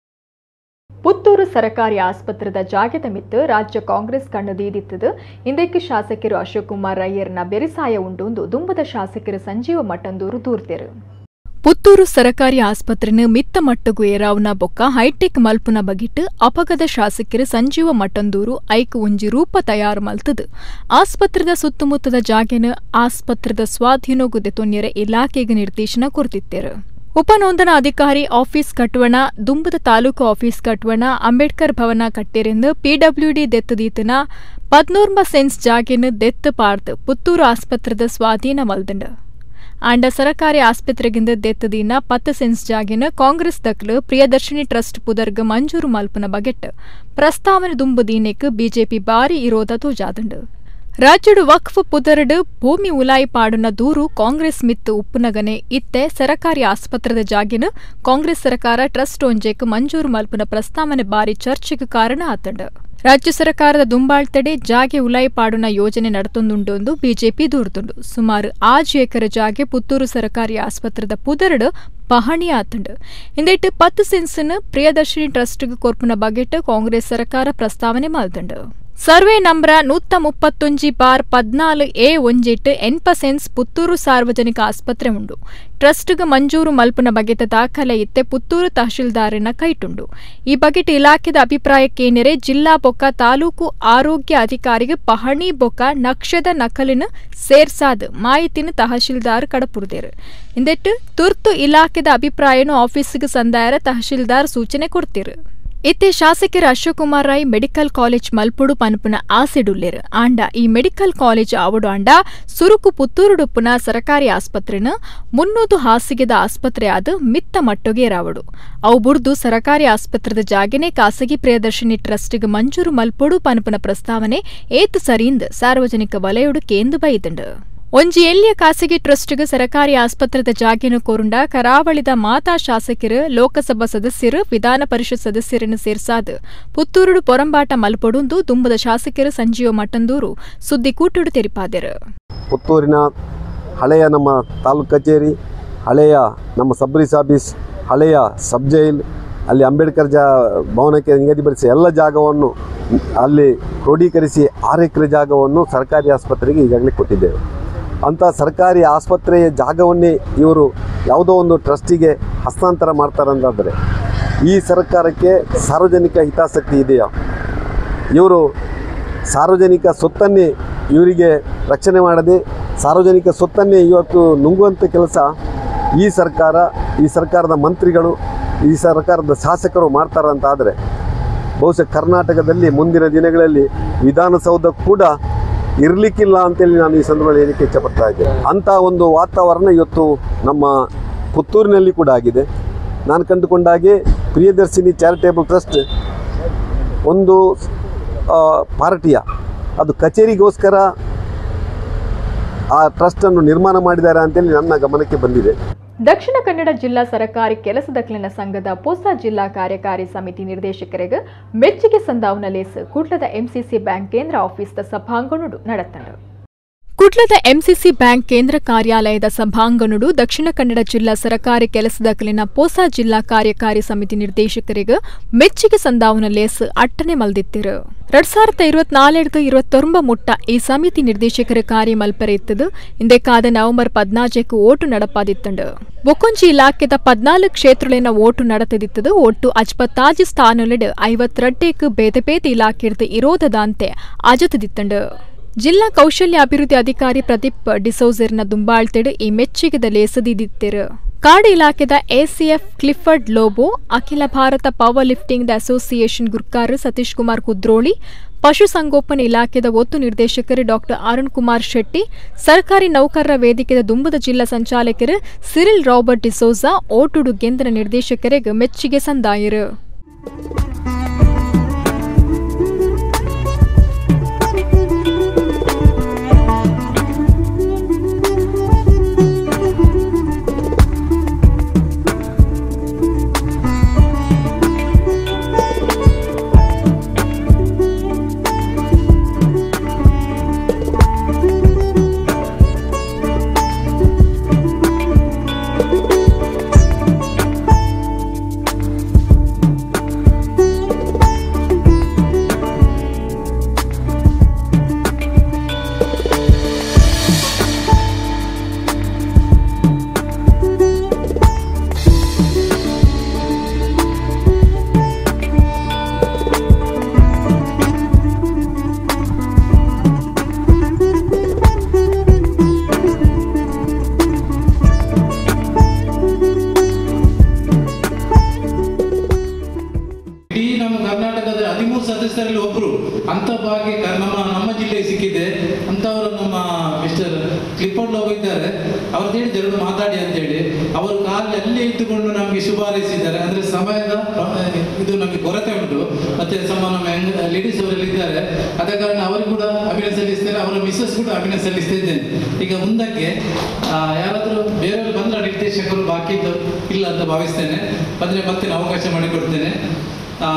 ಪುತ್ತೂರು ಸರಕಾರಿ ಆಸ್ಪತ್ರೆದ ಜಾಗದ ಮಿತ್ತು ರಾಜ್ಯ ಕಾಂಗ್ರೆಸ್ ಕಣ್ಣು ದೀದಿತ್ತದು ಇಂದಕ್ಕೆ ಶಾಸಕರು ಅಶೋಕ್ ಕುಮಾರ್ ಅಯ್ಯರ್ನ ಬೆರಿಸಾಯ ಉಂಡು ದುಂಬದ ಶಾಸಕರು ಸಂಜೀವ ಮಟ್ಟಂದೂರು ದೂರ್ತೆರು ಪುತ್ತೂರು ಸರಕಾರಿ ಆಸ್ಪತ್ರೆನ ಮಿತ್ತ ಮಟ್ಟಗು ಏರಾವ್ನ ಬೊಕ್ಕ ಹೈಟೆಕ್ ಮಲ್ಪುನ ಬಗಿಟ್ಟು ಅಪಗದ ಶಾಸಕರು ಸಂಜೀವ ಮಟ್ಟಂದೂರು ಐಕ್ ಒಂಜಿ ರೂಪ ತಯಾರು ಮಲ್ತದು ಆಸ್ಪತ್ರೆದ ಸುತ್ತಮುತ್ತದ ಜಾಗೆನ ಆಸ್ಪತ್ರೆದ ಸ್ವಾಧೀನೋಗುದೆ ತೊನ್ಯರ ಇಲಾಖೆಗೆ ನಿರ್ದೇಶನ ಕೊರ್ತಿತ್ತೇರು ಉಪನೋಂದಣ ಅಧಿಕಾರಿ ಆಫೀಸ್ ಕಟ್ವಣ ದುಂಬದ ತಾಲೂಕು ಆಫೀಸ್ ಕಟ್ವಣ ಅಂಬೇಡ್ಕರ್ ಭವನ ಕಟ್ಟೆರೆಂದು ಪಿಡಬ್ಲ್ಯೂಡಿ ದೆತ್ತದೀತನ ಪದ್ನೂರ್ಮ ಸೆನ್ಸ್ ಜಾಗೆನ ದೆತ್ತು ಪಾರ್ದು ಪುತ್ತೂರು ಆಸ್ಪತ್ರೆದ ಸ್ವಾಧೀನ ಮಲ್ದಂಡ ಆಂಡ ಸರಕಾರಿ ಆಸ್ಪತ್ರೆಗಿಂದ ದೆತ್ತದಿನ ಪತ್ತು ಸೆನ್ಸ್ ಜಾಗಿನ ಕಾಂಗ್ರೆಸ್ ದಕ್ಲು ಪ್ರಿಯದರ್ಶಿನಿ ಟ್ರಸ್ಟ್ ಪುದರ್ಗ ಮಂಜೂರು ಮಲ್ಪನ ಬಗೆಟ್ ಪ್ರಸ್ತಾವನೆ ದುಂಬು ದೀನೆಕ್ ಬಿಜೆಪಿ ಬಾರಿ ಇರೋದ ತೂಜಾದಂಡು ರಾಜ್ಯಡು ವಕ್ಫ್ ಪುದರಡು ಭೂಮಿ ಉಲಾಯಿ ಪಾಡುನ ದೂರು ಕಾಂಗ್ರೆಸ್ ಮಿತ್ತು ಉಪ್ಪುನಗನೆ ಇತ್ತೆ ಸರಕಾರಿ ಆಸ್ಪತ್ರೆದ ಜಾಗಿನ ಕಾಂಗ್ರೆಸ್ ಸರ್ಕಾರ ಟ್ರಸ್ಟ್ ಒಂಜೆಕ್ ಮಂಜೂರು ಮಲ್ಪನ ಪ್ರಸ್ತಾವನೆ ಬಾರಿ ಚರ್ಚೆಗೆ ಕಾರಣ ಆತಂಡ ರಾಜ್ಯ ಸರ್ಕಾರದ ದುಂಬಾಳ್ತಡೆ ಜಾಗೆ ಉಲಾಯಿ ಪಾಡುನ ಯೋಜನೆ ನಡತೊಂದುಂಡೊಂದು ಬಿಜೆಪಿ ದೂರ್ದುಂಡು ಸುಮಾರು ಆಜು ಎಕರೆ ಜಾಗೆ ಪುತ್ತೂರು ಸರಕಾರಿ ಆಸ್ಪತ್ರೆದ ಪುದರಡು ಪಹಣಿ ಆತಂಡು ಇಂದೆಟ್ಟು ಪತ್ತು ಸೆನ್ಸನ್ ಪ್ರಿಯದರ್ಶಿನಿ ಟ್ರಸ್ಟ್ಗೆ ಕೊರ್ಪುನ ಬಗೆಟ್ ಕಾಂಗ್ರೆಸ್ ಸರ್ಕಾರ ಪ್ರಸ್ತಾವನೆ ಮಲ್ತಂಡು ಸರ್ವೆ ನಂಬರ ನೂತ್ತ ಮುಪ್ಪತ್ತೊಂಜಿ ಬಾರ್ ಪದ್ನಾಲು ಎ ಒಂಜಿಟ್ಟು ಎನ್ಪ ಸೆನ್ಸ್ ಪುತ್ತೂರು ಸಾರ್ವಜನಿಕ ಆಸ್ಪತ್ರೆ ಉಂಡು ಟ್ರಸ್ಟ್ಗೆ ಮಂಜೂರು ಮಲ್ಪುನ ಬಗೆತ ದಾಖಲೆ ಇತ್ತೆ ಪುತ್ತೂರು ತಹಶೀಲ್ದಾರನ ಕೈಟುಂಡು ಈ ಬಗೆಟ್ ಇಲಾಖೆದ ಅಭಿಪ್ರಾಯಕ್ಕೇನೆರೆ ಜಿಲ್ಲಾ ಬೊಕ್ಕ ತಾಲೂಕು ಆರೋಗ್ಯ ಅಧಿಕಾರಿಗೆ ಪಹಣಿ ಬೊಕ್ಕ ನಕ್ಷದ ನಕಲಿನ ಸೇರ್ಸಾದ್ ಮಾಹಿತಿನ ತಹಶೀಲ್ದಾರ್ ಕಡಪುರ್ದೇರು ಇಂದೆಟ್ಟು ತುರ್ತು ಇಲಾಖೆದ ಅಭಿಪ್ರಾಯನು ಆಫೀಸ್ಗೆ ಸಂದಾಯರ ತಹಶೀಲ್ದಾರ್ ಸೂಚನೆ ಕೊಡ್ತಿರು ಇತ್ತೆ ಶಾಸಕರ ಅಶೋಕ್ ಕುಮಾರ್ ರಾಯ್ ಮೆಡಿಕಲ್ ಕಾಲೇಜ್ ಮಲ್ಪುಡು ಪನ್ಪುನ ಆಸೆಡುಲ್ಲೆರ್ ಆಂಡ ಈ ಮೆಡಿಕಲ್ ಕಾಲೇಜ್ ಆವಡು ಆಂಡ ಸುರುಕು ಪುತ್ತೂರುಡುಪ್ಪುನ ಸರಕಾರಿ ಆಸ್ಪತ್ರೆನ ಮುನ್ನೂದು ಹಾಸಿಗೆದ ಆಸ್ಪತ್ರೆ ಆದ ಮಿತ್ತ ಮಟ್ಟೊಗೆ ರಾವಡು ಅವು ಬುಡ್ದು ಸರಕಾರಿ ಆಸ್ಪತ್ರೆದ ಜಾಗೆನೆ ಖಾಸಗಿ ಪ್ರಿಯದರ್ಶಿನಿ ಟ್ರಸ್ಟ್ಗೆ ಮಂಜೂರು ಮಲ್ಪುಡು ಪನ್ಪುನ ಪ್ರಸ್ತಾವನೆ ಏತು ಸರಿಯಿಂದ ಸಾರ್ವಜನಿಕ ವಲಯಡು ಕೇಂದು ಬೈದಂಡು ಒಂಜಿ ಎಲ್ಲಿಯ ಖಾಸಗಿ ಟ್ರಸ್ಟ್ಗೆ ಸರಕಾರಿ ಆಸ್ಪತ್ರೆದ ಜಾಗಿನ ಕೋರುಂಡ ಕರಾವಳಿದ ಮಾತಾ ಶಾಸಕರು ಲೋಕಸಭಾ ಸದಸ್ಯರು ವಿಧಾನ ಪರಿಷತ್ ಸದಸ್ಯರನ್ನು ಸೇರ್ಸಾದ ಪುತ್ತೂರುಡು ಪೊರಂಬಾಟ ಮಲ್ಪೊಡುಂದು ದುಂಬದ ಶಾಸಕರು ಸಂಜೀವ ಮಟ್ಟಂದೂರು ಸುದ್ದಿ ಕೂಟುಡು ತೆರಿಪಾದರು ಪುತ್ತೂರಿನ ಹಳೆಯ ನಮ್ಮ ತಾಲೂಕು ಕಚೇರಿ ಹಳೆಯ ನಮ್ಮ ಸಬ್ ಆಫೀಸ್ ಹಳೆಯ ಸಬ್ ಜೈಲ್ ಅಲ್ಲಿ ಅಂಬೇಡ್ಕರ್ ಜಾ ಭವನಕ್ಕೆ ನಿಗದಿಪಡಿಸಿ ಎಲ್ಲ ಜಾಗವನ್ನು ಅಲ್ಲಿ ಕ್ರೋಢೀಕರಿಸಿ ಆರು ಎಕರೆ ಜಾಗವನ್ನು ಸರ್ಕಾರಿ ಆಸ್ಪತ್ರೆಗೆ ಈಗಾಗಲೇ ಕೊಟ್ಟಿದ್ದೇವೆ ಅಂಥ ಸರ್ಕಾರಿ ಆಸ್ಪತ್ರೆಯ ಜಾಗವನ್ನೇ ಇವರು ಯಾವುದೋ ಒಂದು ಟ್ರಸ್ಟಿಗೆ ಹಸ್ತಾಂತರ ಮಾಡ್ತಾರಂತಾದರೆ ಈ ಸರ್ಕಾರಕ್ಕೆ ಸಾರ್ವಜನಿಕ ಹಿತಾಸಕ್ತಿ ಇದೆಯಾ ಇವರು ಸಾರ್ವಜನಿಕ ಸೊತ್ತನ್ನೇ ಇವರಿಗೆ ರಕ್ಷಣೆ ಮಾಡದೆ ಸಾರ್ವಜನಿಕ ಸೊತ್ತನ್ನೇ ಇವತ್ತು ನುಂಗುವಂಥ ಕೆಲಸ ಈ ಸರ್ಕಾರ ಈ ಸರ್ಕಾರದ ಮಂತ್ರಿಗಳು ಈ ಸರ್ಕಾರದ ಶಾಸಕರು ಮಾಡ್ತಾರಂತಾದರೆ ಬಹುಶಃ ಕರ್ನಾಟಕದಲ್ಲಿ ಮುಂದಿನ ದಿನಗಳಲ್ಲಿ ವಿಧಾನಸೌಧ ಕೂಡ ಇರಲಿಕ್ಕಿಲ್ಲ ಅಂತೇಳಿ ನಾನು ಈ ಸಂದರ್ಭದಲ್ಲಿ ಏನಕ್ಕೆ ಇಚ್ಛಪಡ್ತಾ ಇದ್ದೇನೆ ಅಂಥ ಒಂದು ವಾತಾವರಣ ಇವತ್ತು ನಮ್ಮ ಪುತ್ತೂರಿನಲ್ಲಿ ಕೂಡ ಆಗಿದೆ ನಾನು ಕಂಡುಕೊಂಡ ಹಾಗೆ ಪ್ರಿಯದರ್ಶಿನಿ ಚಾರಿಟೇಬಲ್ ಟ್ರಸ್ಟ್ ಒಂದು ಆ, ಪಾರ್ಟಿಯ ಅದು ಕಚೇರಿಗೋಸ್ಕರ ಆ ಟ್ರಸ್ಟನ್ನು ನಿರ್ಮಾಣ ಮಾಡಿದ್ದಾರೆ ಅಂತೇಳಿ ನನ್ನ ಗಮನಕ್ಕೆ ಬಂದಿದೆ ದಕ್ಷಿಣ ಕನ್ನಡ ಜಿಲ್ಲಾ ಸರಕಾರಿ ಕೆಲಸದಕ್ಲಿನ ಸಂಘದ ಹೊಸ ಜಿಲ್ಲಾ ಕಾರ್ಯಕಾರಿ ಸಮಿತಿ ನಿರ್ದೇಶಕರಿಗೆ ಮೆಚ್ಚುಗೆ ಸಂದಾವನ ಲೇಸ್ ಕೂಡ್ಲದ ಎಂಸಿಸಿ ಬ್ಯಾಂಕ್ ಕೇಂದ್ರ ಆಫೀಸ್ದ ಸಭಾಂಗಣಡು ನಡೆತಂಡು ಕುಡ್ಲದ ಎಂಸಿಸಿ ಬ್ಯಾಂಕ್ ಕೇಂದ್ರ ಕಾರ್ಯಾಲಯದ ಸಭಾಂಗಣಡು ದಕ್ಷಿಣ ಕನ್ನಡ ಜಿಲ್ಲಾ ಸರಕಾರಿ ಕೆಲಸದ ಕಲಿನ ಪೋಸಾ ಜಿಲ್ಲಾ ಕಾರ್ಯಕಾರಿ ಸಮಿತಿ ನಿರ್ದೇಶಕರಿಗೆ ಮೆಚ್ಚುಗೆ ಸಂದಾವನ ಲೇಸ್ ಅಟ್ಟನೆ ಮಲ್ದಿತ್ತಿರು ಎರಡ್ ಸಾವಿರದ ഇരുപത്തിനാലെടുത്ത് ഇരുപത്തൊമ്പ മുട്ട ഈ സമിതി ನಿರ್ದೇಶಕರ ಕಾರ್ಯ ಮಲ್ಪರೆತ್ತದು ಇಂದೆಕಾದ ನವೆಂಬರ್ ಪದ್ನಾಜೆಕ್ ಓಟು ನಡಪಾದಿತ್ತಂಡು ಬೊಕೊಂಜಿ ಇಲಾಖೆದ ಪದ್ನಾಲ್ಕು ಕ್ಷೇತ್ರಗಳಿನ ಓಟು ನಡತದಿತ್ತದು ಒಟ್ಟು ಅಜ್ಪತ್ತಾಜಿ ಸ್ಥಾನಲಿಡ್ ಐವತ್ತೆರಡೇಕ್ ಬೇತೆ ಬೇತೆ ಇಲಾಖೆರ್ದು ಇರೋದದಂತೆ ಅಜತದಿತ್ತಂಡು ಜಿಲ್ಲಾ ಕೌಶಲ್ಯ ಅಭಿವೃದ್ಧಿ ಅಧಿಕಾರಿ ಪ್ರದೀಪ್ ಡಿಸೌಜರ್ನ ದುಂಬಾಳ್ತೆಡ್ ಈ ಮೆಚ್ಚುಗೆದ ಲೇಸದಿದ್ದಿತ್ತಿರು ಕಾಡು ಇಲಾಖೆದ ACF Clifford Lobo Akhila Bharata power lifting association ಗುರ್ಕಾರ್ ಸತೀಶ್ ಕುಮಾರ್ ಕುದ್ರೋಳಿ ಪಶುಸಂಗೋಪನೆ ಇಲಾಖೆದ ಒತ್ತು ನಿರ್ದೇಶಕರು ಡಾಕ್ಟರ್ ಅರುಣ್ ಕುಮಾರ್ ಶೆಟ್ಟಿ ಸರ್ಕಾರಿ ನೌಕರರ ವೇದಿಕೆದ ದುಂಬದ ಜಿಲ್ಲಾ ಸಂಚಾಲಕರು ಸಿರಿಲ್ ರಾಬರ್ಟ್ ಡಿಸೋಜಾ ಓಟುಡು ಕೇಂದ್ರ ನಿರ್ದೇಶಕರಿಗೆ ಮೆಚ್ಚುಗೆ ಸಂದಾಯರು ಇಡೀ ನಮ್ಮ ಕರ್ನಾಟಕದ ಹದಿಮೂರು ಸದಸ್ಯರಲ್ಲಿ ಒಬ್ಬರು ಅಂತ ಭಾಗ್ಯ ಕ- ನಮ್ಮ ನಮ್ಮ ಜಿಲ್ಲೆಗೆ ಸಿಕ್ಕಿದೆ ಅಂತವರು ನಮ್ಮ ಮಿಸ್ಟರ್ ಕ್ಲಿಫರ್ಡ್ ಲೋಗ ಇದ್ದಾರೆ ಅವ್ರದ್ದು ಹೇಳಿದ್ರು ಎರಡು ಮಾತಾಡಿ ಅಂತೇಳಿ ಅವರು ಕಾಲಲ್ಲಿ ಅಲ್ಲೇ ಇದ್ದುಕೊಂಡು ನಮಗೆ ಶುಭ ಹಾರೈಸಿದ್ದಾರೆ ಅಂದ್ರೆ ಸಮಯದ ಪ್ರ- ಇದು ನಮಗೆ ಕೊರತೆ ಉಂಟು ಮತ್ತೆ ಸಮ ನಮ್ಮ ಲೇಡೀಸ್ ಅವರೆಲ್ಲ ಇದ್ದಾರೆ ಆದ ಕಾರಣ ಅವರಿಗೆ ಕೂಡ ಅಭಿನಯ ಸಲ್ಲಿಸ್ತೇನೆ ಅವರ ಮಿಸಸ್ ಕೂಡ ಅಭಿನಯ ಸಲ್ಲಿಸ್ತಾ ಇದ್ದೇನೆ ಈಗ ಮುಂದಕ್ಕೆ ಆ, ಯಾರಾದರೂ ಬೇರೆಯವರು ಬಂದ ನಿರ್ದೇಶಕರು ಬಾಕಿ ಇದ್ದು ಇಲ್ಲ ಅಂತ ಭಾವಿಸ್ತೇನೆ ಬಂದ್ರೆ ಮತ್ತೆ ನಾನು ಅವಕಾಶ ಮಾಡಿಕೊಡ್ತೇನೆ ಆ,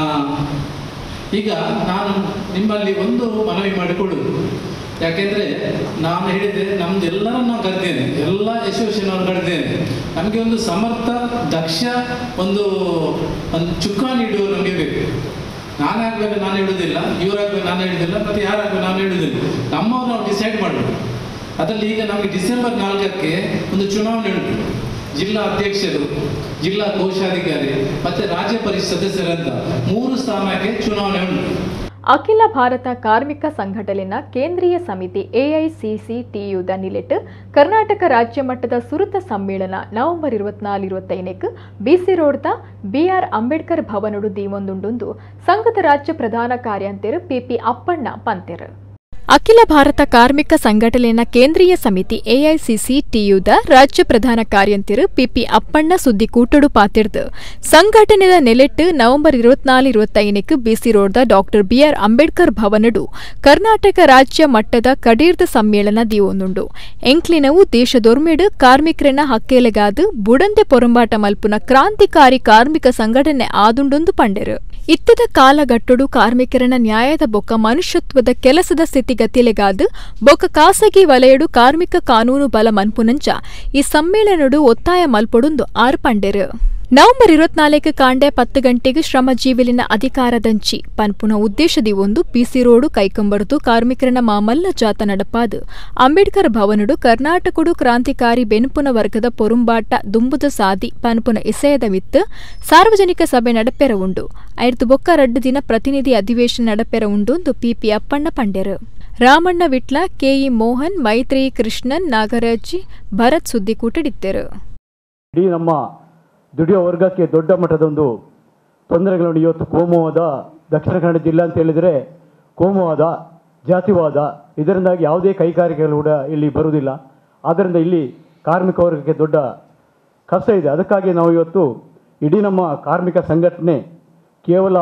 ಈಗ ನಾನು ನಿಮ್ಮಲ್ಲಿ ಒಂದು ಮನವಿ ಮಾಡಿಕೊಳ್ಳುವುದು ಯಾಕೆಂದ್ರೆ ನಾನು ಹೇಳಿದೆ ನಮ್ದು ಎಲ್ಲರನ್ನ ಕರೆದೇನೆ ಎಲ್ಲ ಅಸೋಸಿಯೇಷನ್ ಅವರು ಕರೆದೇನೆ ನಮಗೆ ಒಂದು ಸಮರ್ಥ ದಕ್ಷ ಒಂದು ಒಂದು ಚುಕ್ಕ ನೀಡುವ ನಮಗೆ ಬೇಕು ನಾನಾಗ್ಬೇಕು ನಾನು ಹೇಳುವುದಿಲ್ಲ ಇವರಾಗ್ಬೇಕು ನಾನು ಹೇಳುವುದಿಲ್ಲ ಮತ್ತೆ ಯಾರಾಗ್ಬೇಕು ನಾನು ಹೇಳುವುದಿಲ್ಲ ನಮ್ಮವ್ರು ನಾವು ಡಿಸೈಡ್ ಮಾಡಬೇಕು ಅದರಲ್ಲಿ ಈಗ ನಮಗೆ ಡಿಸೆಂಬರ್ ನಾಲ್ಕಕ್ಕೆ ಒಂದು ಚುನಾವಣೆ ಉಂಟು ಜಿಲ್ಲಾ ಅಧ್ಯಕ್ಷರು ಜಿಲ್ಲಾ ಕೋಶಾಧಿಕಾರಿ ಮತ್ತೆ ರಾಜ್ಯ ಪರಿಷತ್ ಸದಸ್ಯರಂತ ಮೂರು ಸ್ಥಾನಕ್ಕೆ ಚುನಾವಣೆ ಉಂಟು ಅಖಿಲ ಭಾರತ ಕಾರ್ಮಿಕ ಸಂಘಟನೆನ ಕೇಂದ್ರೀಯ ಸಮಿತಿ ಎಐಸಿಸಿಟಿಯುದ ನಿಲೆಟ್ ಕರ್ನಾಟಕ ರಾಜ್ಯ ಮಟ್ಟದ ಸುರತ ಸಮ್ಮೇಳನ ನವೆಂಬರ್ ഇരുപത്തിനാല് ഇരുപತ್ತೈದಕ್ಕೆ ಬಿಸಿ ರೋಡ್ದ ಬಿಆರ್ ಅಂಬೇಡ್ಕರ್ ಭವನಡು ದೀವೊಂದುಂಡು ಸಂಘದ ರಾಜ್ಯ ಪ್ರಧಾನ ಕಾರ್ಯಾಂತರು ಪಿಪಿ ಅಪ್ಪಣ್ಣ ಪಂತೆರ್ ಅಖಿಲ ಭಾರತ ಕಾರ್ಮಿಕ ಸಂಘಟನೆಯ ಕೇಂದ್ರೀಯ ಸಮಿತಿ ಎಐಸಿಸಿಟಿಯುದ ರಾಜ್ಯ ಪ್ರಧಾನ ಕಾರ್ಯಂತಿರು ಪಿಪಿ ಅಪ್ಪಣ್ಣ ಸುದ್ದಿ ಕೂಟಡು ಪಾತಿರ್ದು ಸಂಘಟನೆದ ನೆಲೆಟ್ಟು ನವೆಂಬರ್ ഇരുപത്തിനാല് ഇരുപತ್ತೈದಕ್ಕೆ ಬಿಸಿ ರೋಡ್ದ ಡಾಕ್ಟರ್ ಬಿಆರ್ ಅಂಬೇಡ್ಕರ್ ಭವನಡು ಕರ್ನಾಟಕ ರಾಜ್ಯ ಮಟ್ಟದ ಕಡೀರ್ದ ಸಮ್ಮೇಳನ ದಿವೊಂದುಂಡು ಎಂಕ್ಲಿನವು ದೇಶದೊರ್ಮೆಡು ಕಾರ್ಮಿಕರನ್ನ ಹಕ್ಕೇಲೆಗಾದು ಬುಡಂದೆ ಪೊರಂಬಾಟ ಮಲ್ಪುನ ಕ್ರಾಂತಿಕಾರಿ ಕಾರ್ಮಿಕ ಸಂಘಟನೆ ಆದುಂಡೊಂದು ಪಂಡೆರು ಇತ್ತದ ಕಾಲಗಟ್ಟುಡು ಕಾರ್ಮಿಕರನ ನ್ಯಾಯದ ಬೊಕ್ಕ ಮನುಷ್ಯತ್ವದ ಕೆಲಸದ ಸ್ಥಿತಿಗತಿಲೆಗಾದು ಬೊಕ್ಕ ಖಾಸಗಿ ವಲಯಡು ಕಾರ್ಮಿಕ ಕಾನೂನು ಬಲ ಮನ್ಪುನಂಚ ಈ ಸಮ್ಮೇಳನಡು ಒತ್ತಾಯ ಮಲ್ಪೊಡುಂದು ಆರು ಪಂಡೆರು ನವೆಂಬರ್ ഇരുപത്തിനാലേക്ക് ಕಾಂಡೆ ಪತ್ತು ಗಂಟೆಗೆ ಶ್ರಮಜೀವಿಲಿನ ಅಧಿಕಾರದಂಚಿ ಪನ್ಪುನ ಉದ್ದೇಶದಿ ಒಂದು ಪಿಸಿ ರೋಡು ಕೈಕೊಂಬರ್ದು ಕಾರ್ಮಿಕರನ ಮಾಮಲ್ಲ ಜಾತ ನಡಪಾದು ಅಂಬೇಡ್ಕರ್ ಭವನಡು ಕರ್ನಾಟಕಡು ಕ್ರಾಂತಿಕಾರಿ ಬೆನ್ಪುನ ವರ್ಗದ ಪೊರುಂಬಾಟ ದುಂಬುದ ಸಾದಿ ಪನ್ಪುನ ಇಸೆಯದ ವಿತ್ತು ಸಾರ್ವಜನಿಕ ಸಭೆ ನಡಪೆರ ಉಂಡು ಐರ್ದು ಬೊಕ್ಕ ರಡ್ಡು ದಿನ ಪ್ರತಿನಿಧಿ ಅಧಿವೇಶನ ನಡಪೆರ ಉಂಡು ಪಿಪಿ ಅಪ್ಪಣ್ಣ ಪಂಡೆರು ರಾಮಣ್ಣ ವಿಟ್ಲ ಕೆಇ ಮೋಹನ್ ಮೈತ್ರಿ ಕೃಷ್ಣನ್ ನಾಗರಾಜಿ ಭರತ್ ಸುದ್ದಿಕೂಟಡಿದ್ದರು ಇಡೀ ನಮ್ಮ ದುಡಿಯೋ ವರ್ಗಕ್ಕೆ ದೊಡ್ಡ ಮಟ್ಟದ ಒಂದು ತೊಂದರೆಗಳನ್ನು ಇವತ್ತು ಕೋಮುವಾದ ದಕ್ಷಿಣ ಕನ್ನಡ ಜಿಲ್ಲೆ ಅಂತ ಹೇಳಿದರೆ ಕೋಮುವಾದ ಜಾತಿವಾದ ಇದರಿಂದಾಗಿ ಯಾವುದೇ ಕೈಗಾರಿಕೆಗಳು ಕೂಡ ಇಲ್ಲಿ ಬರುವುದಿಲ್ಲ ಆದ್ದರಿಂದ ಇಲ್ಲಿ ಕಾರ್ಮಿಕ ವರ್ಗಕ್ಕೆ ದೊಡ್ಡ ಕಷ್ಟ ಇದೆ ಅದಕ್ಕಾಗಿ ನಾವು ಇವತ್ತು ಇಡೀ ನಮ್ಮ ಕಾರ್ಮಿಕ ಸಂಘಟನೆ ಕೇವಲ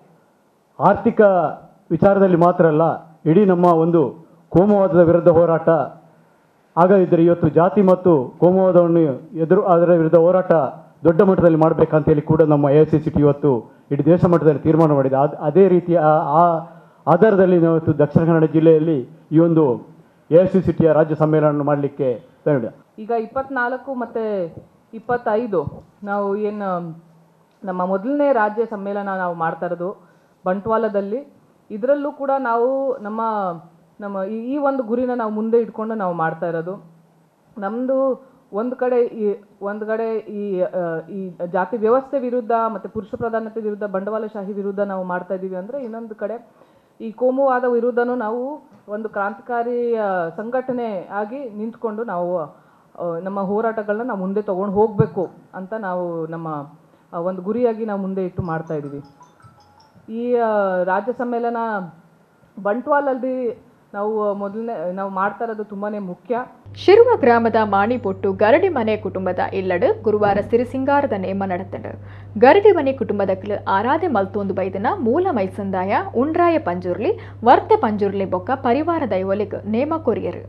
ಆರ್ಥಿಕ ವಿಚಾರದಲ್ಲಿ ಮಾತ್ರ ಅಲ್ಲ ಇಡೀ ನಮ್ಮ ಒಂದು ಕೋಮುವಾದದ ವಿರುದ್ಧ ಹೋರಾಟ ಆಗದಿದ್ದರೆ ಇವತ್ತು ಜಾತಿ ಮತ್ತು ಕೋಮುವಾದವನ್ನು ಎದುರು ಅದರ ವಿರುದ್ಧ ಹೋರಾಟ ದೊಡ್ಡ ಮಟ್ಟದಲ್ಲಿ ಮಾಡಬೇಕಂತೇಳಿ ಕೂಡ ನಮ್ಮ ಎ ಸಿ ಸಿಟಿ ಇವತ್ತು ಇಡೀ ದೇಶ ಮಟ್ಟದಲ್ಲಿ ತೀರ್ಮಾನ ಮಾಡಿದೆ ಅದ್- ಅದೇ ರೀತಿಯ ಆ- ಆ ಆಧಾರದಲ್ಲಿ ನಾವು ಇವತ್ತು ದಕ್ಷಿಣ ಕನ್ನಡ ಜಿಲ್ಲೆಯಲ್ಲಿ ಈ ಒಂದು ಎ ಐ ಸಿ ಸಿ ಟಿಯ ರಾಜ್ಯ ಸಮ್ಮೇಳನ ಮಾಡಲಿಕ್ಕೆ ದಯವಿಡಿ ಈಗ ಇಪ್ಪತ್ನಾಲ್ಕು ಮತ್ತು ಇಪ್ಪತ್ತೈದು ನಾವು ಏನು ನಮ್ಮ ಮೊದಲನೇ ರಾಜ್ಯ ಸಮ್ಮೇಳನ ನಾವು ಮಾಡ್ತಾ ಇರೋದು ಬಂಟ್ವಾಳದಲ್ಲಿ ಇದರಲ್ಲೂ ಕೂಡ ನಾವು ನಮ್ಮ ನಮ್ಮ ಈ ಈ ಒಂದು ಗುರಿನ ನಾವು ಮುಂದೆ ಇಟ್ಕೊಂಡು ನಾವು ಮಾಡ್ತಾ ಇರೋದು ನಮ್ಮದು ಒಂದು ಕಡೆ ಈ ಒಂದು ಕಡೆ ಈ ಆ, ಈ ಜಾತಿ ವ್ಯವಸ್ಥೆ ವಿರುದ್ಧ ಮತ್ತು ಪುರುಷ ಪ್ರಧಾನತೆ ವಿರುದ್ಧ ಬಂಡವಾಳಶಾಹಿ ವಿರುದ್ಧ ನಾವು ಮಾಡ್ತಾ ಇದ್ದೀವಿ ಅಂದರೆ ಇನ್ನೊಂದು ಕಡೆ ಈ ಕೋಮುವಾದ ವಿರುದ್ಧನೂ ನಾವು ಒಂದು ಕ್ರಾಂತಿಕಾರಿ ಆ, ಸಂಘಟನೆ ಆಗಿ ನಿಂತ್ಕೊಂಡು ನಾವು ಆ, ನಮ್ಮ ಹೋರಾಟಗಳನ್ನ ನಾವು ಮುಂದೆ ತೊಗೊಂಡು ಹೋಗಬೇಕು ಅಂತ ನಾವು ನಮ್ಮ ಆ, ಒಂದು ಗುರಿಯಾಗಿ ನಾವು ಮುಂದೆ ಇಟ್ಟು ಮಾಡ್ತಾ ಇದ್ದೀವಿ ಈ ಆ, ರಾಜ್ಯ ಸಮ್ಮೇಳನ ಬಂಟ್ವಾಲಲ್ಲಿ ನಾವು ಮೊದಲನೇ ನಾವು ಮಾಡ್ತಾ ಇರೋದು ತುಂಬಾ ಮುಖ್ಯ ಶಿರುವ ಗ್ರಾಮದ ಮಾಣಿಪೊಟ್ಟು ಗರಡಿ ಮನೆ ಕುಟುಂಬದ ಇಲ್ಲಡು ಗುರುವಾರ ಸಿರಿಸಿಂಗಾರದ ನೇಮ ನಡೆತಂಡು ಗರಡಿ ಮನೆ ಕುಟುಂಬದಕ್ಲು ಆರಾಧೆ ಮಲ್ತೊಂದು ಬೈದನ ಮೂಲ ಮೈಸಂದಾಯ ಉಂಡ್ರಾಯ ಪಂಜುರ್ಲಿ ವರ್ತೆ ಪಂಜುರ್ಲಿ ಬೊಕ್ಕ ಪರಿವಾರ ದೈವಲಿಗ್ ನೇಮ ಕೊರಿಯರು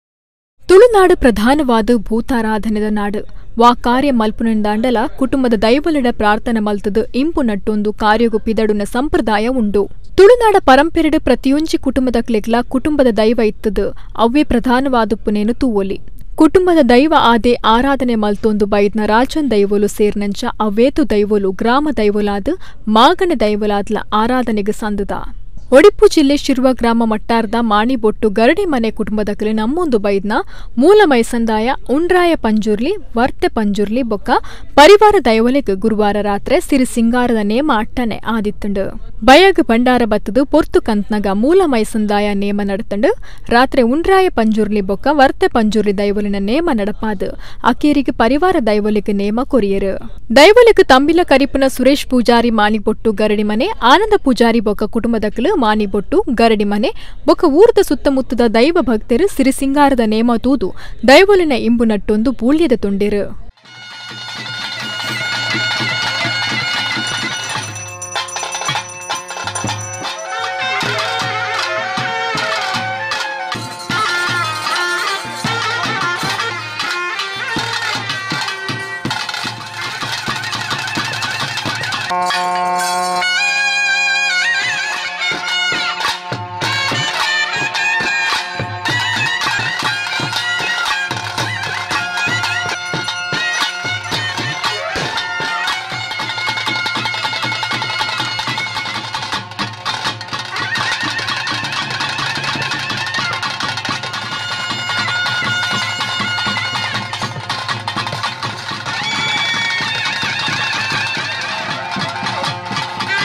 ತುಳುನಾಡು ಪ್ರಧಾನವಾದ ಭೂತಾರಾಧನೆದ ನಾಡು ವಾ ಕಾರ್ಯ ಮಲ್ಪುನಿಂದಾಂಡಲ ಕುಟುಂಬದ ದೈವಲಿಡ ಪ್ರಾರ್ಥನೆ ಮಲ್ತದು ಇಂಪು ನಟ್ಟೊಂದು ಕಾರ್ಯಗು ಪಿದಡುನ ಸಂಪ್ರದಾಯ ಉಂಡು ತುಳುನಾಡ ಪರಂಪರೆಡು ಪ್ರತಿಯೊಂಜಿ ಕುಟುಂಬದಕ್ಲೆಗ್ಲ ಕುಟುಂಬದ ದೈವ ಇತ್ತದು ಅವೇ ಪ್ರಧಾನವಾದುಪ್ಪುನೇನು ತೂವೊಲಿ ಕುಟುಂಬದ ದೈವ ಆದೆ ಆರಾಧನೆ ಮಲ್ತೊಂದು ಬೈದ್ನ ರಾಜನ್ ದೈವಲು ಸೇರ್ನಂಚ ಅವೇತು ದೈವಲು ಗ್ರಾಮ ದೈವಲಾದ ಮಾಗಣ ದೈವಲಾದ್ಲ ಆರಾಧನೆಗೆ ಸಂದದ ಒಡಿಪ್ಪು ಜಿಲ್ಲೆ ಶಿರುವ ಗ್ರಾಮ ಮಟ್ಟಾರ್ದ ಮಾಣಿಬೊಟ್ಟು ಗರಡಿ ಮನೆ ಕುಟುಂಬದಕಲಿ ನಮ್ಮೊಂದು ಬೈದ್ನ ಮೂಲ ಮೈಸಂದಾಯ ಉಂಡ್ರಾಯ ಪಂಜುರ್ಲಿ ವರ್ತೆ ಪಂಜುರ್ಲಿ ಬೊಕ್ಕ ಪರಿವಾರ ದೈವಲಿಗ್ ಗುರುವಾರ ರಾತ್ರಿ ಸಿರಿ ಸಿಂಗಾರದ ನೇಮ ಅಟ್ಟನೆ ಆದಿತ್ತುಂಡು ಬಯಗ್ ಭಂಡಾರ ಬತ್ತದು ಪೊರ್ತು ಕಂತ್ನಗ ಮೂಲ ಮೈಸಂದಾಯ ನೇಮ ನಡತಂಡು ರಾತ್ರಿ ಉಂಡ್ರಾಯ ಪಂಜುರ್ಲಿ ಬೊಕ್ಕ ವರ್ತೆ ಪಂಜುರ್ಲಿ ದೈವಲಿನ ನೇಮ ನಡಪಾದು ಅಕೇರಿಗೆ ಪರಿವಾರ ದೈವಲಿಗ್ ನೇಮ ಕೊರಿಯರು ದೈವಲಿಗ್ ತಂಬಿಲ ಕರಿಪುನ ಸುರೇಶ್ ಪೂಜಾರಿ ಮಾಣಿಬೊಟ್ಟು ಗರಡಿ ಮನೆ ಆನಂದ ಪೂಜಾರಿ ಬೊಕ್ಕ ಕುಟುಂಬದಕಲು ಮಾನಿಬೊಟ್ಟು ಗರಡಿ ಮನೆ ಬೊಕ್ಕ ಊರದ ಸುತ್ತಮುತ್ತದ ದೈವ ಭಕ್ತರು ಸಿರಿಸಿಂಗಾರದ ನೇಮ ತೂದು ದೈವಲಿನ ಇಂಬು ನಟ್ಟೊಂದು ಬೂಳ್ಯದ ತುಂಡಿರು ಆ